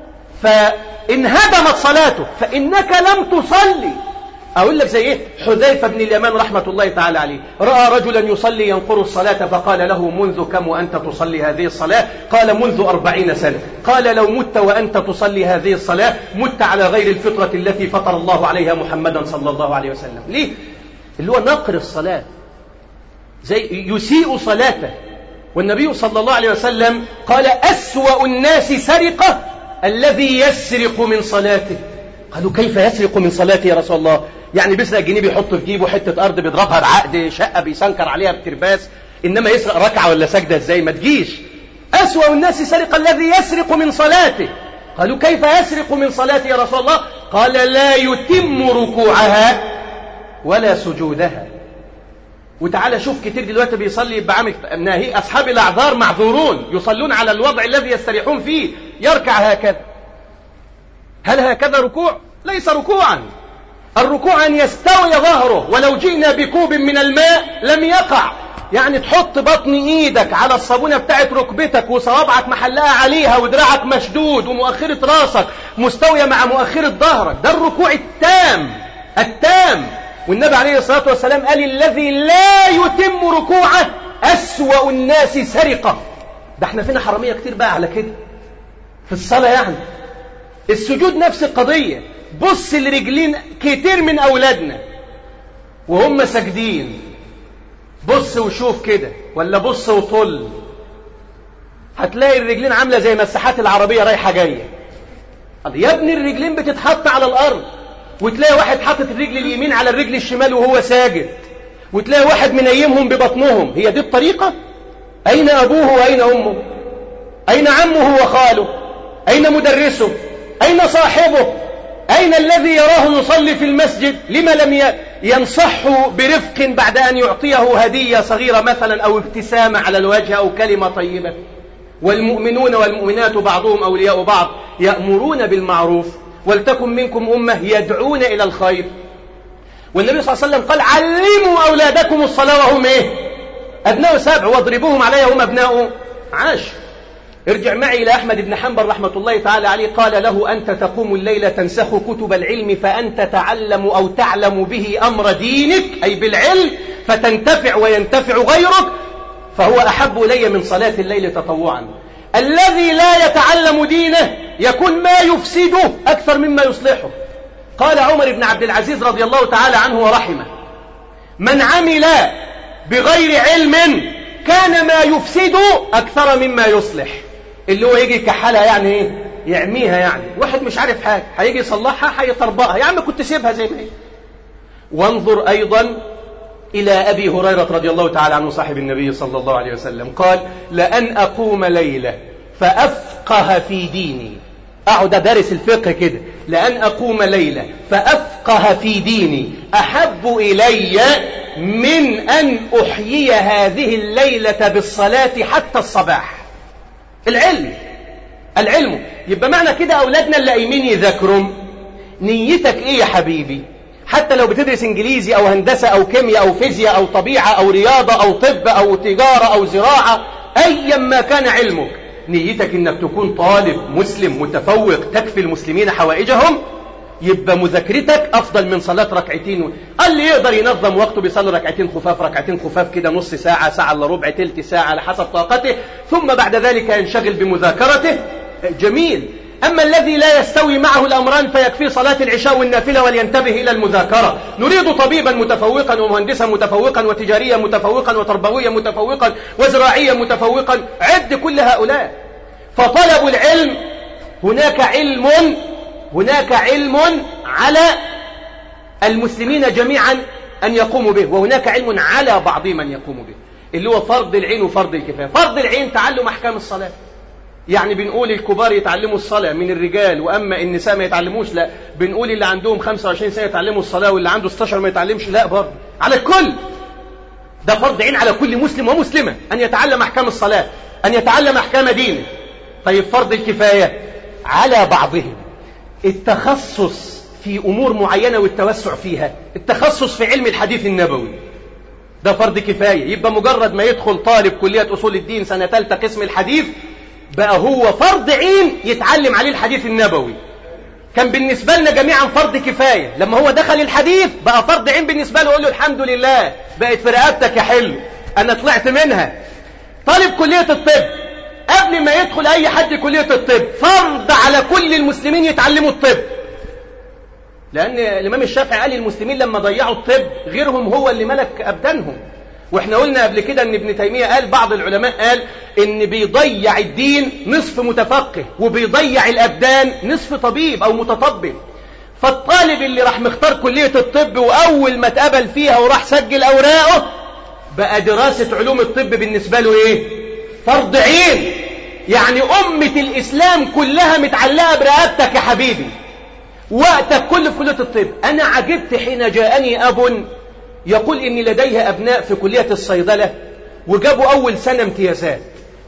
فانهدمت صلاته فإنك لم تصلي أقول لك زي إيه حذيفة بن اليمان رحمة الله تعالى عليه رأى رجلا يصلي ينقر الصلاة فقال له منذ كم وأنت تصلي هذه الصلاة قال منذ أربعين سنة قال لو مت وأنت تصلي هذه الصلاة مت على غير الفطرة التي فطر الله عليها محمدا صلى الله عليه وسلم ليه اللي هو نقر الصلاة زي يسيء صلاته والنبي صلى الله عليه وسلم قال أسوأ الناس سرقة الذي يسرق من صلاته قالوا كيف يسرق من صلاته يا رسول الله يعني بيسرق جنيه بيحطه في جيبه حتة أرض بيضربها بعقد شقة بيسنكر عليها بترباس إنما يسرق ركعة ولا سجدة إزاي ما تجيش أسوأ الناس سرق الذي يسرق من صلاته قالوا كيف يسرق من صلاته يا رسول الله قال لا يتم ركوعها ولا سجودها وتعالى شوف كتير دلوقتي بيصلي يبقى عامل ناهي أصحاب الأعذار معذورون يصلون على الوضع الذي يستريحون فيه يركع هكذا هل هكذا ركوع؟ ليس ركوعا الركوع أن يستوي ظهره ولو جئنا بكوب من الماء لم يقع يعني تحط بطن ايدك على الصابونة بتاعت ركبتك وصوابعك محلها عليها ودراعك مشدود ومؤخرة راسك مستوية مع مؤخرة ظهرك ده الركوع التام التام والنبي عليه الصلاة والسلام قال الذي لا يتم ركوعه أسوأ الناس سرقة ده احنا فينا حرامية كتير بقى على كده في الصلاة يعني السجود نفس القضية بص لرجلين كتير من أولادنا وهم ساجدين بص وشوف كده ولا بص وطل هتلاقي الرجلين عاملة زي مساحات العربية رايحة جاية يا ابني الرجلين بتتحط على الأرض وتلاقي واحد حاطط الرجل اليمين على الرجل الشمال وهو ساجد وتلاقي واحد منيمهم ببطنهم هي دي الطريقة أين أبوه وأين أمه أين عمه وخاله أين مدرسه أين صاحبه أين الذي يراه يصلي في المسجد لما لم ينصحه برفق بعد أن يعطيه هدية صغيرة مثلا أو ابتسامة على الوجه أو كلمة طيبة والمؤمنون والمؤمنات بعضهم أولياء بعض يأمرون بالمعروف ولتكن منكم أمة يدعون إلى الخير والنبي صلى الله عليه وسلم قال علموا أولادكم الصلاة وهم إيه أبناء سبع واضربوهم عليها هم أبناء عشر ارجع معي إلى أحمد بن حنبل رحمة الله تعالى عليه قال له أنت تقوم الليل تنسخ كتب العلم فأنت تعلم أو تعلم به أمر دينك أي بالعلم فتنتفع وينتفع غيرك فهو أحب إلي من صلاة الليل تطوعا الذي لا يتعلم دينه يكون ما يفسده أكثر مما يصلحه قال عمر بن عبد العزيز رضي الله تعالى عنه ورحمه من عمل بغير علم كان ما يفسد أكثر مما يصلح اللي هو يجي كحالة يعني ايه يعميها يعني واحد مش عارف حاجة هيجي يصلحها هيطربقها يا عم كنت سيبها زي ما هي وانظر أيضا إلى أبي هريرة رضي الله تعالى عنه صاحب النبي صلى الله عليه وسلم قال لأن أقوم ليلة فأفقه في ديني أقعد أدرس الفقه كده لأن أقوم ليلة فأفقه في ديني أحب إلي من أن أحيي هذه الليلة بالصلاة حتى الصباح العلم العلم يبقى معنى كده أولادنا اللي قايمين يذاكروا نيتك إيه يا حبيبي حتى لو بتدرس إنجليزي أو هندسة أو كيمياء أو فيزياء أو طبيعة أو رياضة أو طب أو تجارة أو زراعة أيا ما كان علمك نيتك إنك تكون طالب مسلم متفوق تكفي المسلمين حوائجهم يبقى مذاكرتك أفضل من صلاة ركعتين اللي يقدر ينظم وقته بيصلي ركعتين خفاف ركعتين خفاف كده نص ساعة ساعة إلا ربع تلت ساعة على حسب طاقته ثم بعد ذلك ينشغل بمذاكرته جميل أما الذي لا يستوي معه الأمران فيكفيه صلاة العشاء والنافلة ولينتبه إلى المذاكرة نريد طبيبا متفوقا ومهندسا متفوقا وتجاريا متفوقا وتربويا متفوقا وزراعيا متفوقا عد كل هؤلاء فطلب العلم هناك علم هناك علم على المسلمين جميعا أن يقوموا به وهناك علم على بعضهم أن يقوموا به اللي هو فرض العين وفرض الكفاية فرض العين تعلم أحكام الصلاة يعني بنقول الكبار يتعلموا الصلاة من الرجال وأما النساء ما يتعلموش لا بنقول اللي عندهم 25 سنة يتعلموا الصلاة واللي عنده 16 ما يتعلمش لا برضه على الكل ده فرض عين على كل مسلم ومسلمة أن يتعلم أحكام الصلاة أن يتعلم أحكام دينه طيب فرض الكفاية على بعضهم التخصص في أمور معينة والتوسع فيها التخصص في علم الحديث النبوي ده فرض كفاية يبقى مجرد ما يدخل طالب كلية أصول الدين سنة ثالثة قسم الحديث بقى هو فرض عين يتعلم عليه الحديث النبوي كان بالنسبة لنا جميعا فرض كفاية لما هو دخل الحديث بقى فرض عين بالنسبة له يقول له الحمد لله بقت في رقبتك يا حلو أنا طلعت منها طالب كلية الطب قبل ما يدخل أي حد كلية الطب فرض على كل المسلمين يتعلموا الطب لأن الإمام الشافعي قال المسلمين لما ضيعوا الطب غيرهم هو اللي ملك أبدانهم واحنا قلنا قبل كده ان ابن تيمية قال بعض العلماء قال ان بيضيع الدين نصف متفقه وبيضيع الابدان نصف طبيب او متطبب فالطالب اللي راح مختار كلية الطب واول ما اتقبل فيها وراح سجل اوراقه بقى دراسة علوم الطب بالنسبة له ايه فرض عين يعني امة الاسلام كلها متعلقة برقبتك يا حبيبي وقتك كله في كلية الطب انا عجبت حين جاءني اب يقول إن لديه أبناء في كلية الصيدلة وجابوا أول سنة امتيازات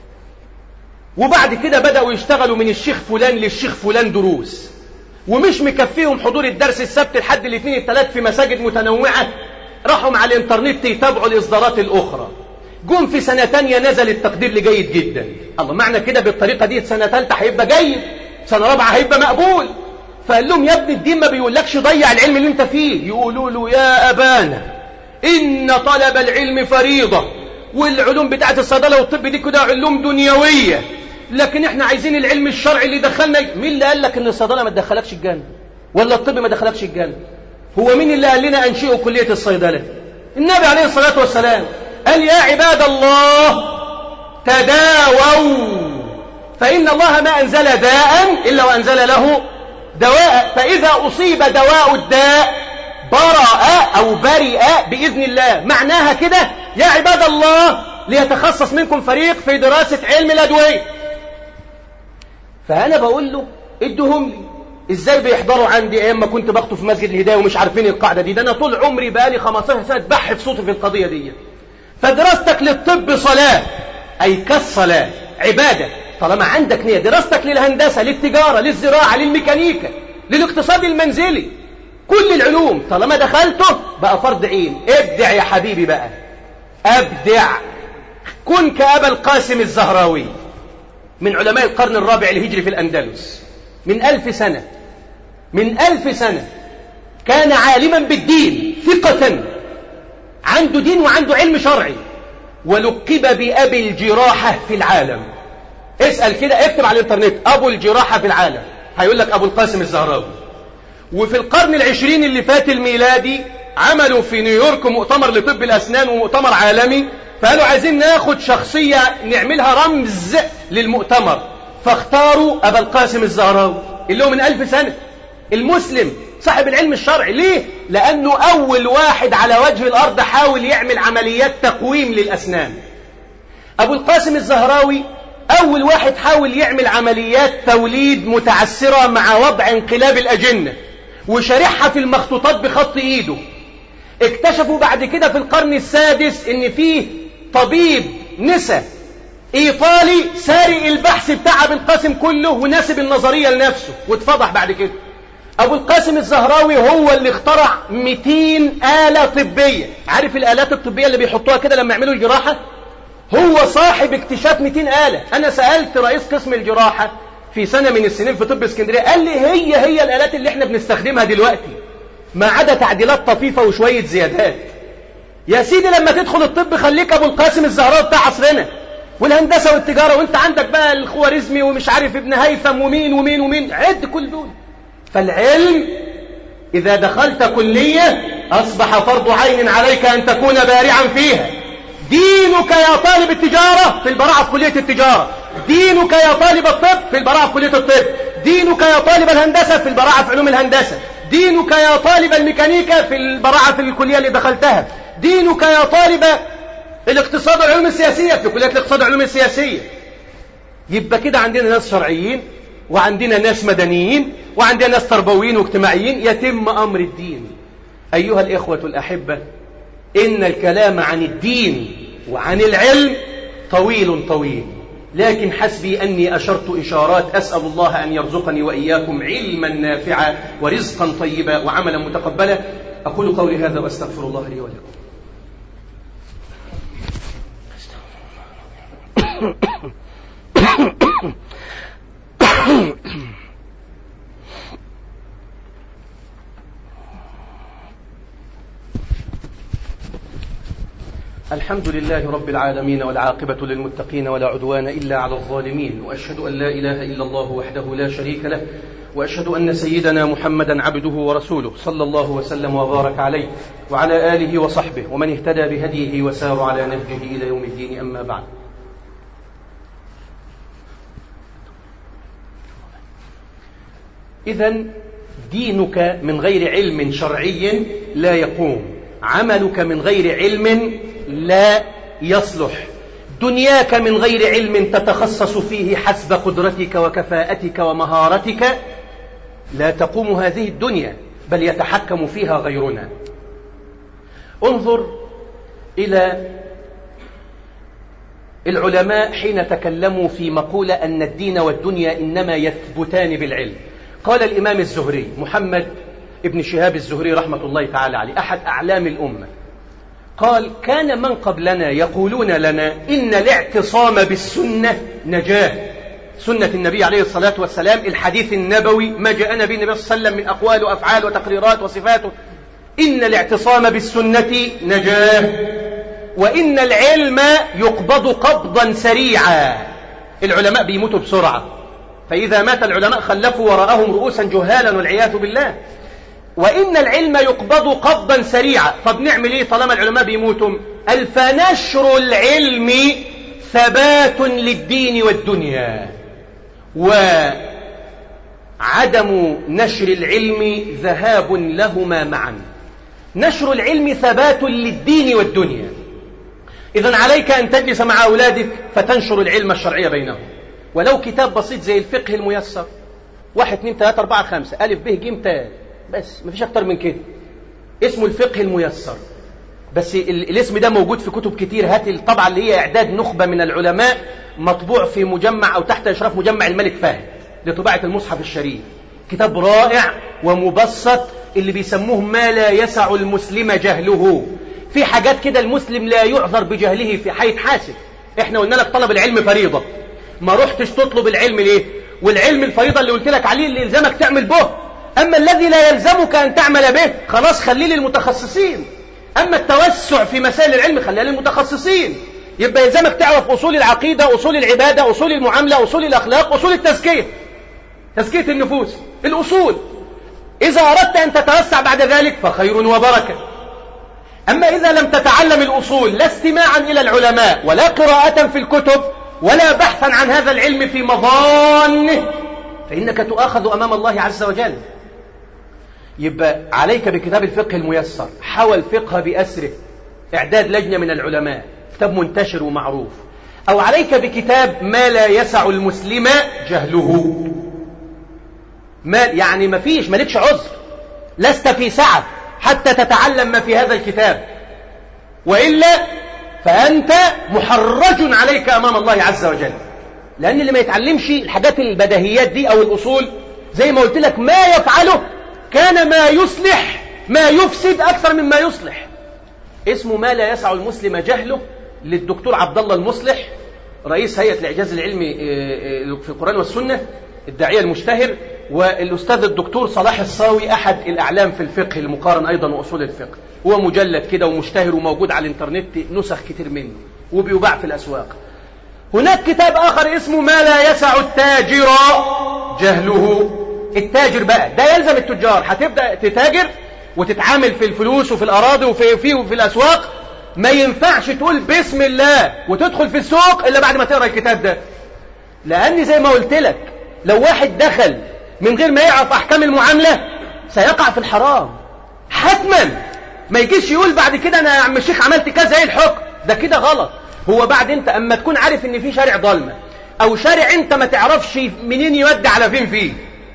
وبعد كده بدأوا يشتغلوا من الشيخ فلان للشيخ فلان دروس ومش مكفيهم حضور الدرس السبت لحد الاثنين الثلاث في مساجد متنوعة راحوا مع الانترنت يتابعوا الإصدارات الأخرى جم في سنة تانية نزل التقدير لجيد جدا الله معنى كده بالطريقة دي سنة ثالثة هيبقى جيد سنة رابعة هيبقى مقبول فقال لهم يا ابني الدين ما بيقولكش ضيع العلم اللي انت فيه يقولوا له يا أبانا إن طلب العلم فريضة والعلوم بتاعت الصيدلة والطب دي كده علوم دنيوية لكن احنا عايزين العلم الشرعي اللي دخلنا مين اللي قال لك ان الصيدلة ما تدخلكش الجنة ولا الطب ما دخلكش الجنة هو مين اللي قال لنا انشئوا كلية الصيدلة النبي عليه الصلاة والسلام قال يا عباد الله تداووا فإن الله ما أنزل داء إلا وأنزل له دواء فإذا أصيب دواء الداء برأ أو برئ بإذن الله معناها كده يا عباد الله ليتخصص منكم فريق في دراسة علم الأدوية فأنا بقول له ادهم لي ازاي بيحضروا عندي ايام ما كنت بخطب في مسجد الهدايه ومش عارفين القاعده دي ده انا طول عمري بقالي 15 سنه بحث صوتي في القضيه دي فدراستك للطب صلاه اي كالصلاه عباده طالما عندك نيه دراستك للهندسه للتجاره للزراعه للميكانيكا للاقتصاد المنزلي كل العلوم طالما دخلته بقى فرض عين ابدع يا حبيبي بقى ابدع كن كأبا القاسم الزهراوي من علماء القرن الرابع الهجري في الأندلس من ألف سنة من ألف سنة كان عالما بالدين ثقة عنده دين وعنده علم شرعي ولقب بأبي الجراحة في العالم اسأل كده اكتب على الانترنت أبو الجراحة في العالم هيقول لك أبو القاسم الزهراوي وفي القرن العشرين اللي فات الميلادي عملوا في نيويورك مؤتمر لطب الأسنان ومؤتمر عالمي فقالوا عايزين ناخد شخصية نعملها رمز للمؤتمر فاختاروا أبا القاسم الزهراوي اللي هو من ألف سنة المسلم صاحب العلم الشرعي ليه؟ لأنه أول واحد على وجه الأرض حاول يعمل عمليات تقويم للأسنان أبو القاسم الزهراوي أول واحد حاول يعمل عمليات توليد متعسرة مع وضع انقلاب الأجنة وشارحها في المخطوطات بخط إيده اكتشفوا بعد كده في القرن السادس ان فيه طبيب نسا ايطالي سارق البحث بتاع ابو القاسم كله وناسب النظريه لنفسه واتفضح بعد كده ابو القاسم الزهراوي هو اللي اخترع 200 آلة طبية عارف الآلات الطبية اللي بيحطوها كده لما يعملوا الجراحة هو صاحب اكتشاف 200 آلة انا سألت رئيس قسم الجراحة في سنة من السنين في طب اسكندرية قال لي هي هي الآلات اللي احنا بنستخدمها دلوقتي ما عدا تعديلات طفيفة وشوية زيادات يا سيدي لما تدخل الطب خليك أبو القاسم الزهراء بتاع عصرنا والهندسة والتجارة وانت عندك بقى الخوارزمي ومش عارف ابن هيثم ومين ومين ومين عد كل دول فالعلم إذا دخلت كلية أصبح فرض عين عليك أن تكون بارعا فيها دينك يا طالب التجارة في البراعة في كلية التجارة دينك يا طالب الطب في البراعة في كلية الطب دينك يا طالب الهندسة في البراعة في علوم الهندسة دينك يا طالب الميكانيكا في البراعة في الكلية اللي دخلتها دينك يا طالب الاقتصاد والعلوم السياسية في كلية الاقتصاد والعلوم السياسية يبقى كده عندنا ناس شرعيين وعندنا ناس مدنيين وعندنا ناس تربويين واجتماعيين يتم أمر الدين أيها الإخوة الأحبة إن الكلام عن الدين وعن العلم طويل طويل لكن حسبي أني أشرت إشارات أسأل الله أن يرزقني وإياكم علما نافعا ورزقا طيبا وعملا متقبلا أقول قولي هذا وأستغفر الله لي ولكم الحمد لله رب العالمين والعاقبة للمتقين ولا عدوان إلا على الظالمين وأشهد أن لا إله إلا الله وحده لا شريك له وأشهد أن سيدنا محمدا عبده ورسوله صلى الله وسلم وبارك عليه وعلى آله وصحبه ومن اهتدى بهديه وسار على نهجه إلى يوم الدين أما بعد إذا دينك من غير علم شرعي لا يقوم عملك من غير علم لا يصلح دنياك من غير علم تتخصص فيه حسب قدرتك وكفاءتك ومهارتك لا تقوم هذه الدنيا بل يتحكم فيها غيرنا انظر إلى العلماء حين تكلموا في مقولة أن الدين والدنيا إنما يثبتان بالعلم قال الإمام الزهري محمد ابن شهاب الزهري رحمة الله تعالى عليه أحد أعلام الأمة قال كان من قبلنا يقولون لنا إن الاعتصام بالسنة نجاة سنة النبي عليه الصلاة والسلام الحديث النبوي ما جاءنا به النبي صلى الله عليه وسلم من أقوال وأفعال وتقريرات وصفات إن الاعتصام بالسنة نجاة وإن العلم يقبض قبضا سريعا العلماء بيموتوا بسرعة فإذا مات العلماء خلفوا وراءهم رؤوسا جهالا والعياذ بالله وإن العلم يقبض قبضا سريعا طب نعمل إيه طالما العلماء بيموتوا قال فنشر العلم ثبات للدين والدنيا وعدم نشر العلم ذهاب لهما معا نشر العلم ثبات للدين والدنيا إذا عليك أن تجلس مع أولادك فتنشر العلم الشرعي بينهم ولو كتاب بسيط زي الفقه الميسر واحد اثنين ثلاثة أربعة خمسة ألف به جيم تال بس مفيش أكتر من كده اسمه الفقه الميسر بس الاسم ده موجود في كتب كتير هات الطبعة اللي هي إعداد نخبة من العلماء مطبوع في مجمع أو تحت إشراف مجمع الملك فهد لطباعة المصحف الشريف كتاب رائع ومبسط اللي بيسموه ما لا يسع المسلم جهله في حاجات كده المسلم لا يعذر بجهله في حيث حاسب احنا قلنا لك طلب العلم فريضة ما رحتش تطلب العلم ليه والعلم الفريضة اللي قلت لك عليه اللي يلزمك تعمل به أما الذي لا يلزمك أن تعمل به خلاص خليه للمتخصصين أما التوسع في مسائل العلم خليه للمتخصصين يبقى يلزمك تعرف أصول العقيدة أصول العبادة أصول المعاملة أصول الأخلاق أصول التزكية تزكية النفوس الأصول إذا أردت أن تتوسع بعد ذلك فخير وبركة أما إذا لم تتعلم الأصول لا استماعا إلى العلماء ولا قراءة في الكتب ولا بحثا عن هذا العلم في مظانه فإنك تؤاخذ أمام الله عز وجل يبقى عليك بكتاب الفقه الميسر حوى الفقه بأسره إعداد لجنة من العلماء كتاب منتشر ومعروف أو عليك بكتاب ما لا يسع المسلم جهله ما يعني ما فيش مالكش عذر لست في سعة حتى تتعلم ما في هذا الكتاب وإلا فأنت محرج عليك أمام الله عز وجل لأن اللي ما يتعلمش الحاجات البدهيات دي أو الأصول زي ما قلت لك ما يفعله كان ما يصلح ما يفسد أكثر مما يصلح اسمه ما لا يسع المسلم جهله للدكتور عبد الله المصلح رئيس هيئة الإعجاز العلمي في القرآن والسنة الداعية المشتهر والأستاذ الدكتور صلاح الصاوي أحد الأعلام في الفقه المقارن أيضا وأصول الفقه هو مجلد كده ومشتهر وموجود على الإنترنت نسخ كتير منه وبيباع في الأسواق هناك كتاب آخر اسمه ما لا يسع التاجر جهله التاجر بقى ده يلزم التجار هتبدأ تتاجر وتتعامل في الفلوس وفي الأراضي وفي, في وفي الأسواق ما ينفعش تقول بسم الله وتدخل في السوق إلا بعد ما تقرأ الكتاب ده لأن زي ما قلت لك لو واحد دخل من غير ما يعرف أحكام المعاملة سيقع في الحرام حتما ما يجيش يقول بعد كده أنا يا عم الشيخ عملت كذا إيه الحكم ده كده غلط هو بعد أنت أما تكون عارف إن في شارع ضلمة أو شارع أنت ما تعرفش منين يودي على فين فيه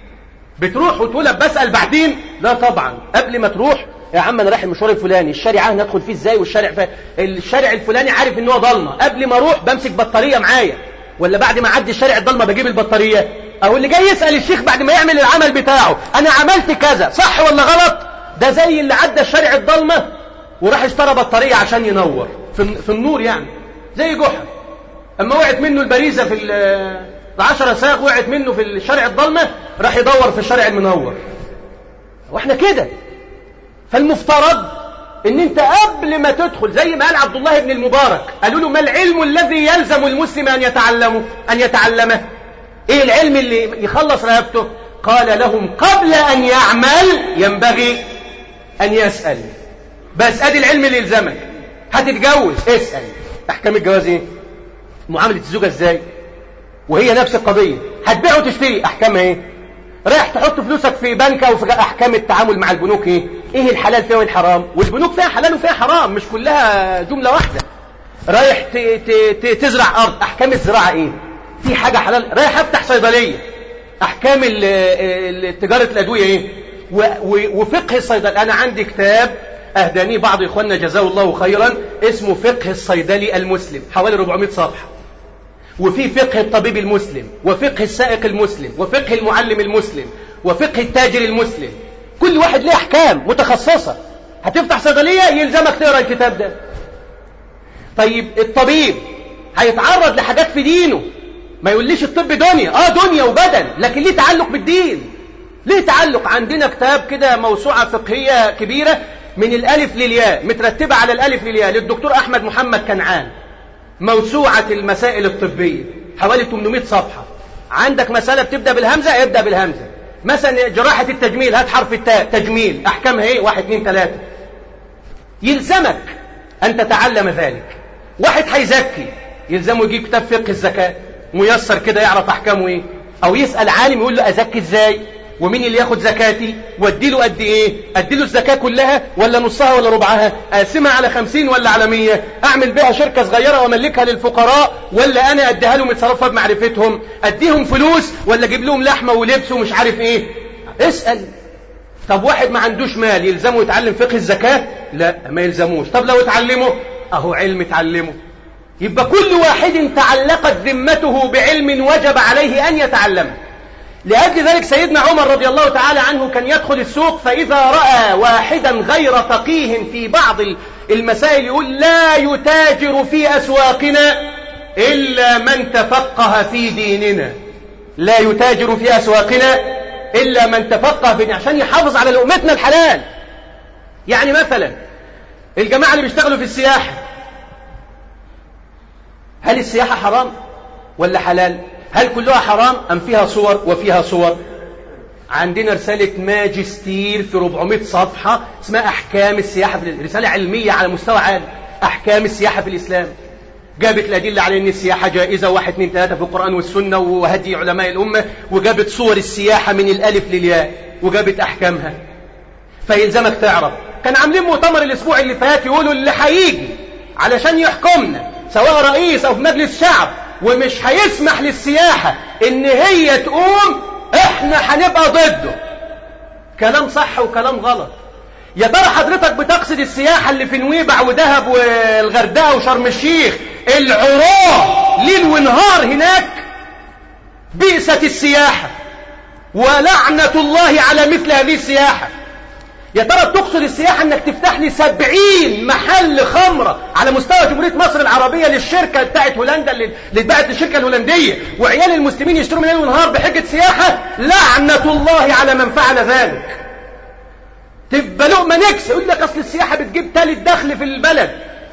بتروح وتقول بسأل بعدين لا طبعا قبل ما تروح يا عم انا رايح المشوار الفلاني الشارع ندخل فيه ازاي والشارع ف... الشارع الفلاني عارف ان هو ضلمه قبل ما اروح بمسك بطاريه معايا ولا بعد ما اعدي الشارع الضلمه بجيب البطاريه او اللي جاي يسال الشيخ بعد ما يعمل العمل بتاعه انا عملت كذا صح ولا غلط ده زي اللي عدى الشارع الضلمه وراح اشترى بطاريه عشان ينور في, في النور يعني زي جحا اما وقعت منه البريزه في العشرة ساق وقعت منه في الشارع الضلمه راح يدور في الشارع المنور واحنا كده فالمفترض ان انت قبل ما تدخل زي ما قال عبد الله بن المبارك قالوا له ما العلم الذي يلزم المسلم ان يتعلمه ان يتعلمه ايه العلم اللي يخلص رهبته قال لهم قبل ان يعمل ينبغي ان يسأل بس ادي العلم اللي يلزمك هتتجوز اسأل احكام الجواز ايه معاملة الزوجة ازاي وهي نفس القضية هتبيع وتشتري احكامها ايه رايح تحط فلوسك في بنك او في احكام التعامل مع البنوك ايه ايه الحلال فيها والحرام والبنوك فيها حلال وفيها حرام مش كلها جملة واحدة رايح ت... ت... ت... تزرع ارض احكام الزراعة ايه في حاجة حلال رايح افتح صيدلية احكام تجارة الادوية ايه و... و... وفقه الصيدلة انا عندي كتاب اهدانيه بعض اخواننا جزاه الله خيرا اسمه فقه الصيدلي المسلم حوالي 400 صفحة وفي فقه الطبيب المسلم وفقه السائق المسلم وفقه المعلم المسلم وفقه التاجر المسلم كل واحد له احكام متخصصة هتفتح صيدلية يلزمك تقرا الكتاب ده طيب الطبيب هيتعرض لحاجات في دينه ما يقوليش الطب دنيا اه دنيا وبدن لكن ليه تعلق بالدين ليه تعلق عندنا كتاب كده موسوعة فقهية كبيرة من الألف للياء مترتبة على الألف للياء للدكتور أحمد محمد كنعان موسوعة المسائل الطبية حوالي 800 صفحة عندك مسألة بتبدأ بالهمزة ابدأ بالهمزة مثلا جراحة التجميل هات حرف التاء تجميل أحكامها ايه واحد اثنين ثلاثة يلزمك أن تتعلم ذلك واحد هيزكي يلزمه يجيب كتاب فقه الزكاة ميسر كده يعرف أحكامه ايه أو يسأل عالم يقول له أزكي ازاي ومين اللي ياخد زكاتي وادي له قد ايه ادي له الزكاة كلها ولا نصها ولا ربعها اقسمها على خمسين ولا على مية اعمل بها شركة صغيرة واملكها للفقراء ولا انا اديها لهم يتصرفها بمعرفتهم اديهم فلوس ولا اجيب لهم لحمة ولبس ومش عارف ايه اسأل طب واحد ما عندوش مال يلزمه يتعلم فقه الزكاة لا ما يلزموش طب لو اتعلمه اهو علم اتعلمه يبقى كل واحد تعلقت ذمته بعلم وجب عليه ان يتعلمه لأجل ذلك سيدنا عمر رضي الله تعالى عنه كان يدخل السوق فإذا رأى واحدا غير فقيه في بعض المسائل يقول لا يتاجر في أسواقنا إلا من تفقه في ديننا لا يتاجر في أسواقنا إلا من تفقه في ديننا عشان يحافظ على لقمتنا الحلال يعني مثلا الجماعة اللي بيشتغلوا في السياحة هل السياحة حرام ولا حلال هل كلها حرام أم فيها صور وفيها صور عندنا رسالة ماجستير في 400 صفحة اسمها أحكام السياحة في رسالة علمية على مستوى عالي أحكام السياحة في الإسلام جابت الأدلة على أن السياحة جائزة واحد اثنين ثلاثة في القرآن والسنة وهدي علماء الأمة وجابت صور السياحة من الألف للياء وجابت أحكامها فيلزمك تعرف كان عاملين مؤتمر الأسبوع اللي فات يقولوا اللي هيجي علشان يحكمنا سواء رئيس أو في مجلس شعب ومش هيسمح للسياحة ان هي تقوم احنا هنبقى ضده كلام صح وكلام غلط يا ترى حضرتك بتقصد السياحة اللي في نويبع ودهب والغردقة وشرم الشيخ العراة ليل ونهار هناك بئست السياحة ولعنة الله على مثل هذه السياحة يا ترى تقصد السياحة انك تفتح لي سبعين محل خمرة على مستوى جمهورية مصر العربية للشركة بتاعت هولندا اللي اتباعت للشركة الهولندية وعيال المسلمين يشتروا من ليل ونهار بحجة سياحة لعنة الله على من فعل ذلك تبقى لقمة نكسة يقول لك اصل السياحة بتجيب تالت دخل في البلد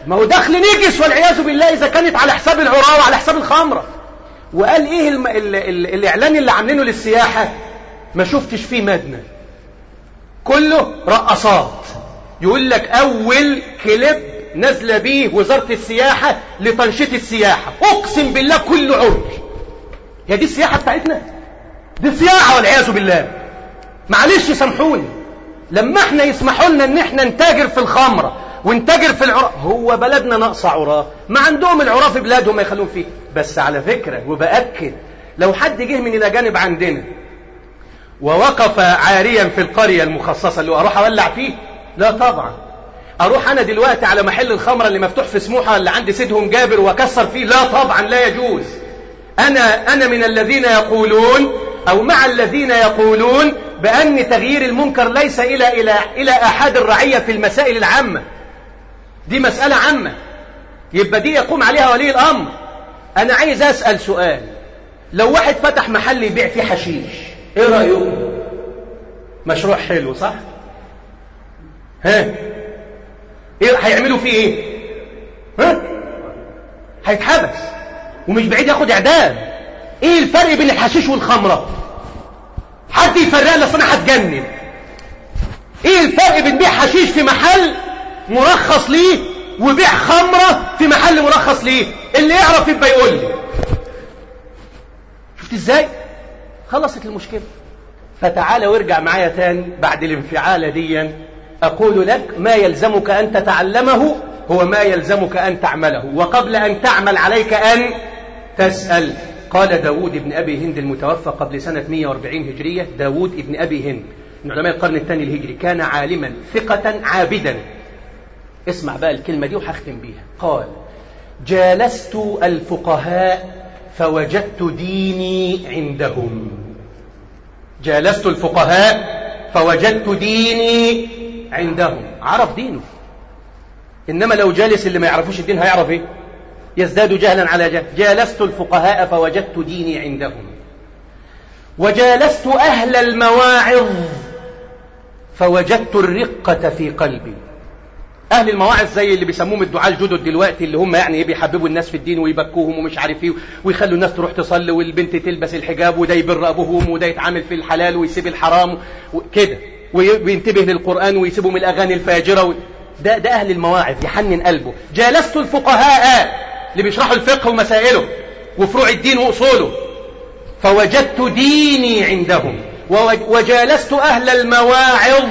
ما هو دخل نجس والعياذ بالله إذا كانت على حساب العراة وعلى حساب الخمرة وقال إيه الم... ال... ال... الإعلان اللي عاملينه للسياحة ما شفتش فيه مدنة كله رقصات يقول لك أول كليب نزل بيه وزارة السياحة لتنشيط السياحة أقسم بالله كله عرج هي دي السياحة بتاعتنا دي سياحة والعياذ بالله معلش سامحوني لما احنا يسمحوا لنا ان احنا نتاجر في الخمرة ونتاجر في العراة هو بلدنا ناقصة عراة ما عندهم العراة في بلادهم ما يخلون فيه بس على فكرة وبأكد لو حد جه من الأجانب عندنا ووقف عاريا في القرية المخصصة اللي أروح أولع فيه لا طبعا أروح أنا دلوقتي على محل الخمرة اللي مفتوح في سموحة اللي عند سيدهم جابر وأكسر فيه لا طبعا لا يجوز أنا أنا من الذين يقولون أو مع الذين يقولون بأن تغيير المنكر ليس إلى إلى إلى أحد الرعية في المسائل العامة دي مسألة عامة يبقى دي يقوم عليها ولي الأمر أنا عايز أسأل سؤال لو واحد فتح محل يبيع فيه حشيش إيه رأيكم مشروع حلو صح ها إيه هيعملوا فيه إيه ها هيتحبس ومش بعيد ياخد إعدام إيه الفرق بين الحشيش والخمرة حد يفرق لي انا هتجنن ايه الفرق بين بيع حشيش في محل مرخص ليه وبيع خمرة في محل مرخص ليه اللي يعرف يبقى يقول لي شفت ازاي خلصت المشكلة فتعال وارجع معايا تاني بعد الانفعالة دي أقول لك ما يلزمك أن تتعلمه هو ما يلزمك أن تعمله وقبل أن تعمل عليك أن تسأل قال داود بن أبي هند المتوفى قبل سنة 140 هجرية داود بن أبي هند من علماء القرن الثاني الهجري كان عالما ثقة عابدا اسمع بقى الكلمة دي وهختم بيها قال جالست الفقهاء فوجدت ديني عندهم جالست الفقهاء فوجدت ديني عندهم عرف دينه إنما لو جالس اللي ما يعرفوش الدين هيعرف إيه يزداد جهلا على جهل جالست الفقهاء فوجدت ديني عندهم وجالست أهل المواعظ فوجدت الرقة في قلبي أهل المواعظ زي اللي بيسموهم الدعاء الجدد دلوقتي اللي هم يعني بيحببوا الناس في الدين ويبكوهم ومش عارف ايه ويخلوا الناس تروح تصلي والبنت تلبس الحجاب وده يبر أبوهم وده يتعامل في الحلال ويسيب الحرام كده وينتبه للقرآن ويسيبوا من الأغاني الفاجرة و... ده, ده أهل المواعظ يحنن قلبه جالست الفقهاء اللي بيشرحوا الفقه ومسائله وفروع الدين وأصوله فوجدت ديني عندهم وجالست أهل المواعظ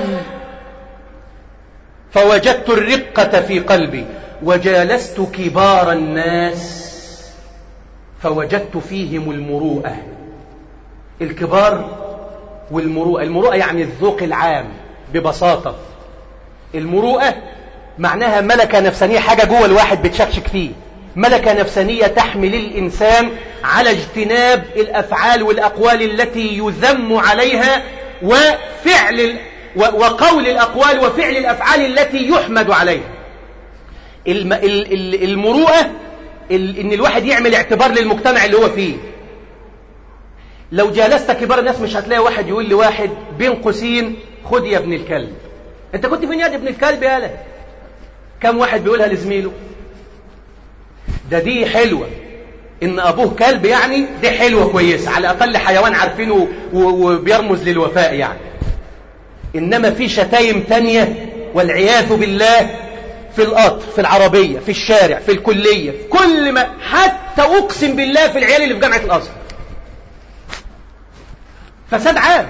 فوجدت الرقة في قلبي وجالست كبار الناس فوجدت فيهم المروءة الكبار والمروءة المروءة يعني الذوق العام ببساطة المروءة معناها ملكة نفسانية حاجة جوه الواحد بتشكشك فيه ملكة نفسانية تحمل الإنسان على اجتناب الأفعال والأقوال التي يذم عليها وفعل وقول الأقوال وفعل الأفعال التي يحمد عليها المروءة إن الواحد يعمل اعتبار للمجتمع اللي هو فيه لو جالست كبار الناس مش هتلاقي واحد يقول لواحد بين قوسين خد يا ابن الكلب انت كنت فين يا ابن الكلب يالا كم واحد بيقولها لزميله ده دي حلوة ان ابوه كلب يعني دي حلوة كويسة على الاقل حيوان عارفينه وبيرمز للوفاء يعني انما في شتايم تانية والعياذ بالله في القطر في العربية في الشارع في الكلية في كل ما حتى اقسم بالله في العيال اللي في جامعة الازهر فساد عام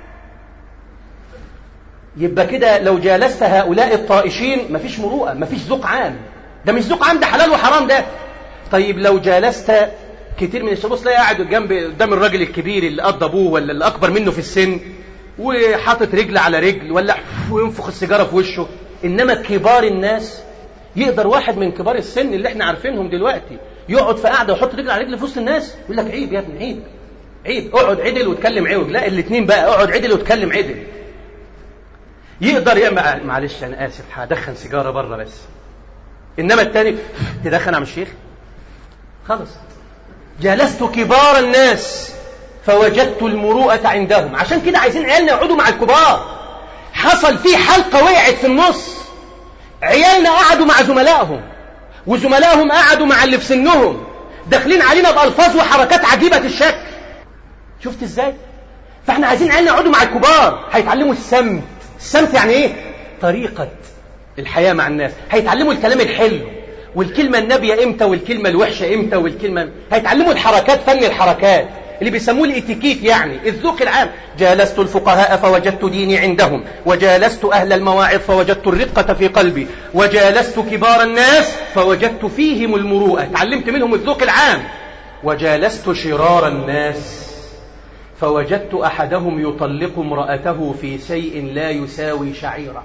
يبقى كده لو جالست هؤلاء الطائشين مفيش مروءة مفيش ذوق عام ده مش ذوق عام ده حلال وحرام ده طيب لو جالست كتير من الشباب تلاقي قاعد جنب قدام الراجل الكبير اللي قضى ابوه ولا اللي اكبر منه في السن وحاطط رجل على رجل ولا وينفخ السيجاره في وشه انما كبار الناس يقدر واحد من كبار السن اللي احنا عارفينهم دلوقتي يقعد في قاعده ويحط رجل على رجل في وسط الناس يقول لك عيب يا ابني عيب عيب اقعد عدل واتكلم عوج لا الاثنين بقى اقعد عدل واتكلم عدل يقدر يعمل معلش انا اسف هدخن سيجاره بره بس انما الثاني تدخن عم الشيخ خلص جلست كبار الناس فوجدت المروءة عندهم عشان كده عايزين عيالنا يقعدوا مع الكبار حصل فيه حلقة وقعت في النص عيالنا قعدوا مع زملائهم وزملائهم قعدوا مع اللي في سنهم داخلين علينا بألفاظ وحركات عجيبة الشكل شفت ازاي فاحنا عايزين عيالنا يقعدوا مع الكبار هيتعلموا السمت السمت يعني ايه طريقة الحياة مع الناس هيتعلموا الكلام الحلو والكلمة النابية امتى والكلمة الوحشة امتى والكلمة هيتعلموا الحركات فن الحركات اللي بيسموه الاتيكيت يعني الذوق العام جالست الفقهاء فوجدت ديني عندهم وجالست أهل المواعظ فوجدت الرقة في قلبي وجالست كبار الناس فوجدت فيهم المروءة تعلمت منهم الذوق العام وجالست شرار الناس فوجدت أحدهم يطلق امرأته في شيء لا يساوي شعيرة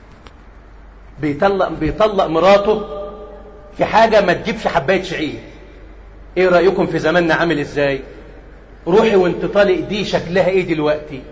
بيطلق, بيطلق مراته في حاجة ما تجيبش حباية شعير ايه رأيكم في زماننا عامل ازاي روحي وانت طالق دي شكلها ايه دلوقتي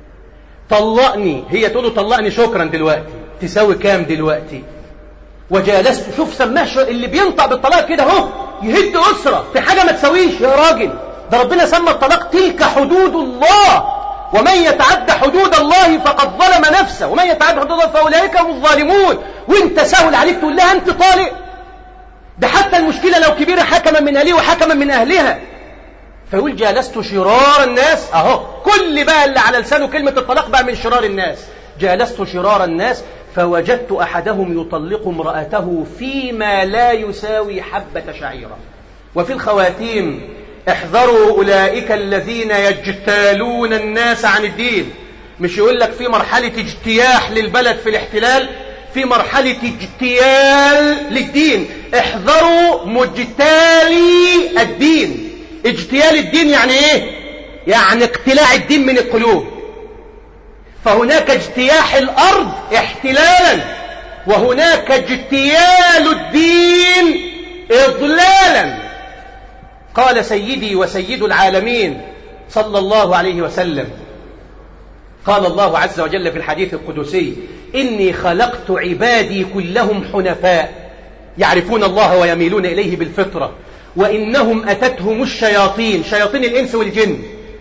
طلقني هي تقول له طلقني شكرا دلوقتي تساوي كام دلوقتي وجالست شوف سماه اللي بينطق بالطلاق كده اهو يهد أسرة في حاجة ما تساويش يا راجل ده ربنا سمى الطلاق تلك حدود الله ومن يتعد حدود الله فقد ظلم نفسه ومن يتعد حدود الله فأولئك هم الظالمون وانت سهل عليك تقول لها انت طالق ده حتى المشكلة لو كبيرة حكما من أهله وحكما من أهلها فيقول جالست شرار الناس أهو كل بقى اللي على لسانه كلمة الطلاق بقى من شرار الناس جالست شرار الناس فوجدت أحدهم يطلق امرأته فيما لا يساوي حبة شعيرة وفي الخواتيم احذروا أولئك الذين يجتالون الناس عن الدين مش يقول لك في مرحلة اجتياح للبلد في الاحتلال في مرحلة اجتيال للدين احذروا مجتالي الدين اجتيال الدين يعني ايه يعني اقتلاع الدين من القلوب فهناك اجتياح الارض احتلالا وهناك اجتيال الدين اضلالا قال سيدي وسيد العالمين صلى الله عليه وسلم قال الله عز وجل في الحديث القدسي إني خلقت عبادي كلهم حنفاء يعرفون الله ويميلون إليه بالفطرة وإنهم أتتهم الشياطين شياطين الإنس والجن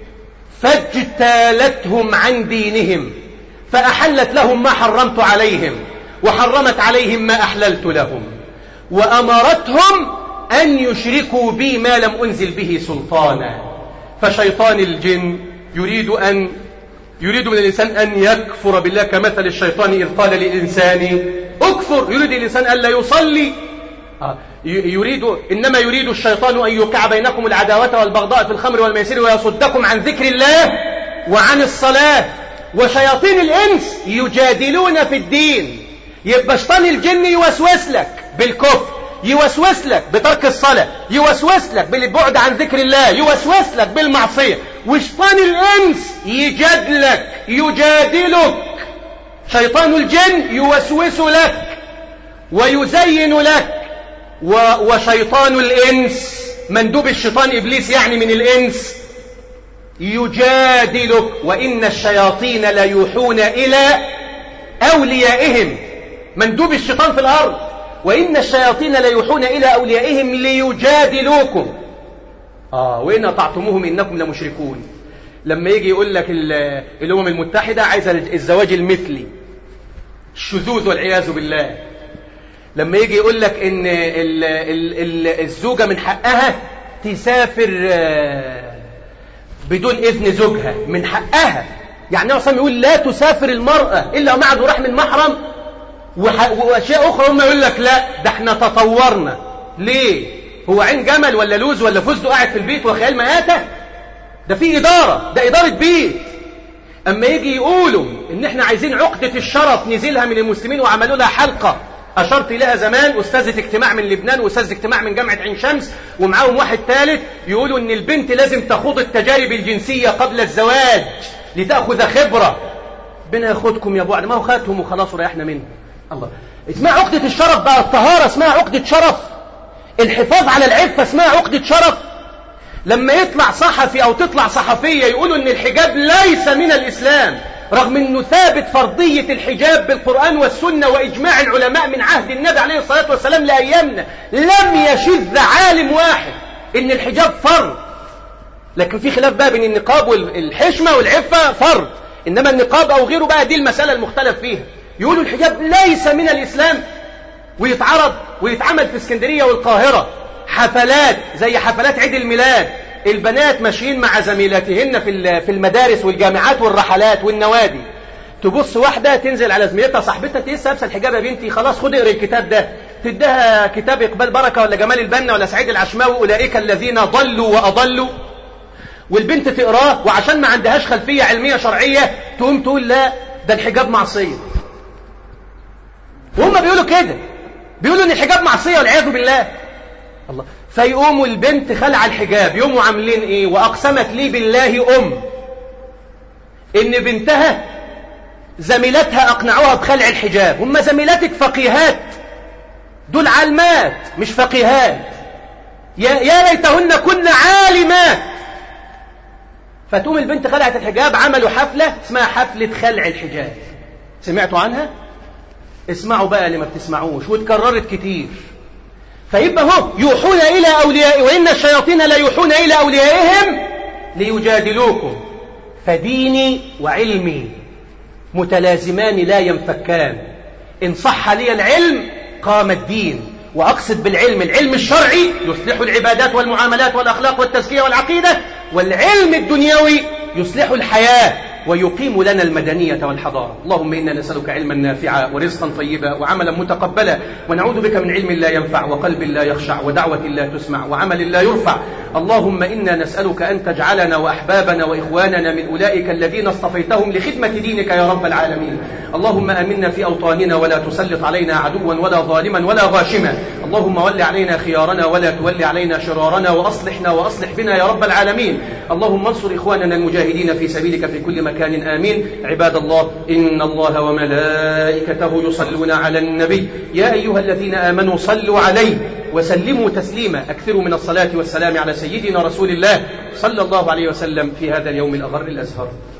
فاجتالتهم عن دينهم فأحلت لهم ما حرمت عليهم وحرمت عليهم ما أحللت لهم وأمرتهم أن يشركوا بي ما لم أنزل به سلطانا فشيطان الجن يريد أن يريد من الإنسان أن يكفر بالله كمثل الشيطان إذ قال للإنسان اكفر يريد الإنسان ألا يصلي يريد إنما يريد الشيطان أن يوقع بينكم العداوة والبغضاء في الخمر والميسر ويصدكم عن ذكر الله وعن الصلاة وشياطين الإنس يجادلون في الدين يبقى شيطان الجن يوسوس لك بالكفر يوسوس لك بترك الصلاة يوسوس لك بالبعد عن ذكر الله يوسوس لك بالمعصية وشيطان الإنس يجادلك يجادلك شيطان الجن يوسوس لك ويزين لك و وشيطان الإنس مندوب الشيطان إبليس يعني من الإنس يجادلك وإن الشياطين ليوحون إلى أوليائهم مندوب الشيطان في الأرض وإن الشياطين ليوحون إلى أوليائهم ليجادلوكم آه وإن أطعتموهم إنكم لمشركون لما يجي يقول لك الأمم المتحدة عايزة الزواج المثلي الشذوذ والعياذ بالله لما يجي يقول لك إن ال ال ال الزوجة من حقها تسافر بدون إذن زوجها من حقها يعني أصلا يقول لا تسافر المرأة إلا مع ذو رحم المحرم واشياء اخرى هم يقول لك لا ده احنا تطورنا ليه هو عين جمل ولا لوز ولا فستق قاعد في البيت وخيال مآتة ده في إدارة ده إدارة بيت أما يجي يقولوا إن إحنا عايزين عقدة الشرف نزيلها من المسلمين وعملوا لها حلقة أشرت إليها زمان أستاذة اجتماع من لبنان وأستاذ اجتماع من جامعة عين شمس ومعاهم واحد ثالث يقولوا إن البنت لازم تخوض التجارب الجنسية قبل الزواج لتأخذ خبرة ربنا ياخدكم يا ابو ما هو خدهم وخلاص وريحنا منهم الله اسمها عقدة الشرف بقى الطهارة اسمها عقدة شرف الحفاظ على العفة اسمها عقدة شرف لما يطلع صحفي او تطلع صحفية يقولوا ان الحجاب ليس من الاسلام رغم انه ثابت فرضية الحجاب بالقرآن والسنة واجماع العلماء من عهد النبي عليه الصلاة والسلام لايامنا لم يشذ عالم واحد ان الحجاب فرض لكن في خلاف بقى بين النقاب والحشمة والعفة فرض انما النقاب او غيره بقى دي المسألة المختلف فيها يقولوا الحجاب ليس من الإسلام ويتعرض ويتعمل في اسكندرية والقاهرة حفلات زي حفلات عيد الميلاد البنات ماشيين مع زميلاتهن في في المدارس والجامعات والرحلات والنوادي تبص واحدة تنزل على زميلتها صاحبتها انت لسه لابسه الحجاب يا بنتي خلاص خدي اقري الكتاب ده تديها كتاب اقبال بركه ولا جمال البنا ولا سعيد العشماوي اولئك الذين ضلوا واضلوا والبنت تقراه وعشان ما عندهاش خلفيه علميه شرعيه تقوم تقول لا ده الحجاب معصيه وهم بيقولوا كده بيقولوا ان الحجاب معصيه والعياذ بالله الله فيقوموا البنت خلع الحجاب يقوموا عاملين ايه واقسمت لي بالله ام ان بنتها زميلتها اقنعوها بخلع الحجاب هم زميلاتك فقيهات دول علمات مش فقيهات يا, يا ليتهن كن عالمات فتقوم البنت خلعت الحجاب عملوا حفلة اسمها حفلة خلع الحجاب سمعتوا عنها اسمعوا بقى اللي ما بتسمعوش واتكررت كتير فيبقى هو يوحون إلى أولياء وإن الشياطين لا يوحون إلى أوليائهم ليجادلوكم فديني وعلمي متلازمان لا ينفكان إن صح لي العلم قام الدين وأقصد بالعلم العلم الشرعي يصلح العبادات والمعاملات والأخلاق والتزكية والعقيدة والعلم الدنيوي يصلح الحياة ويقيم لنا المدنية والحضارة اللهم إنا نسألك علما نافعا ورزقا طيبا وعملا متقبلا ونعوذ بك من علم لا ينفع وقلب لا يخشع ودعوة لا تسمع وعمل لا يرفع اللهم إنا نسألك أن تجعلنا وأحبابنا وإخواننا من أولئك الذين اصطفيتهم لخدمة دينك يا رب العالمين اللهم أمنا في أوطاننا ولا تسلط علينا عدوا ولا ظالما ولا غاشما اللهم ول علينا خيارنا ولا تول علينا شرارنا وأصلحنا وأصلح بنا يا رب العالمين اللهم انصر إخواننا المجاهدين في سبيلك في كل مكان آمين عباد الله إن الله وملائكته يصلون على النبي يا أيها الذين آمنوا صلوا عليه وسلموا تسليما أكثروا من الصلاة والسلام على سيدنا رسول الله صلى الله عليه وسلم في هذا اليوم الأغر الأزهر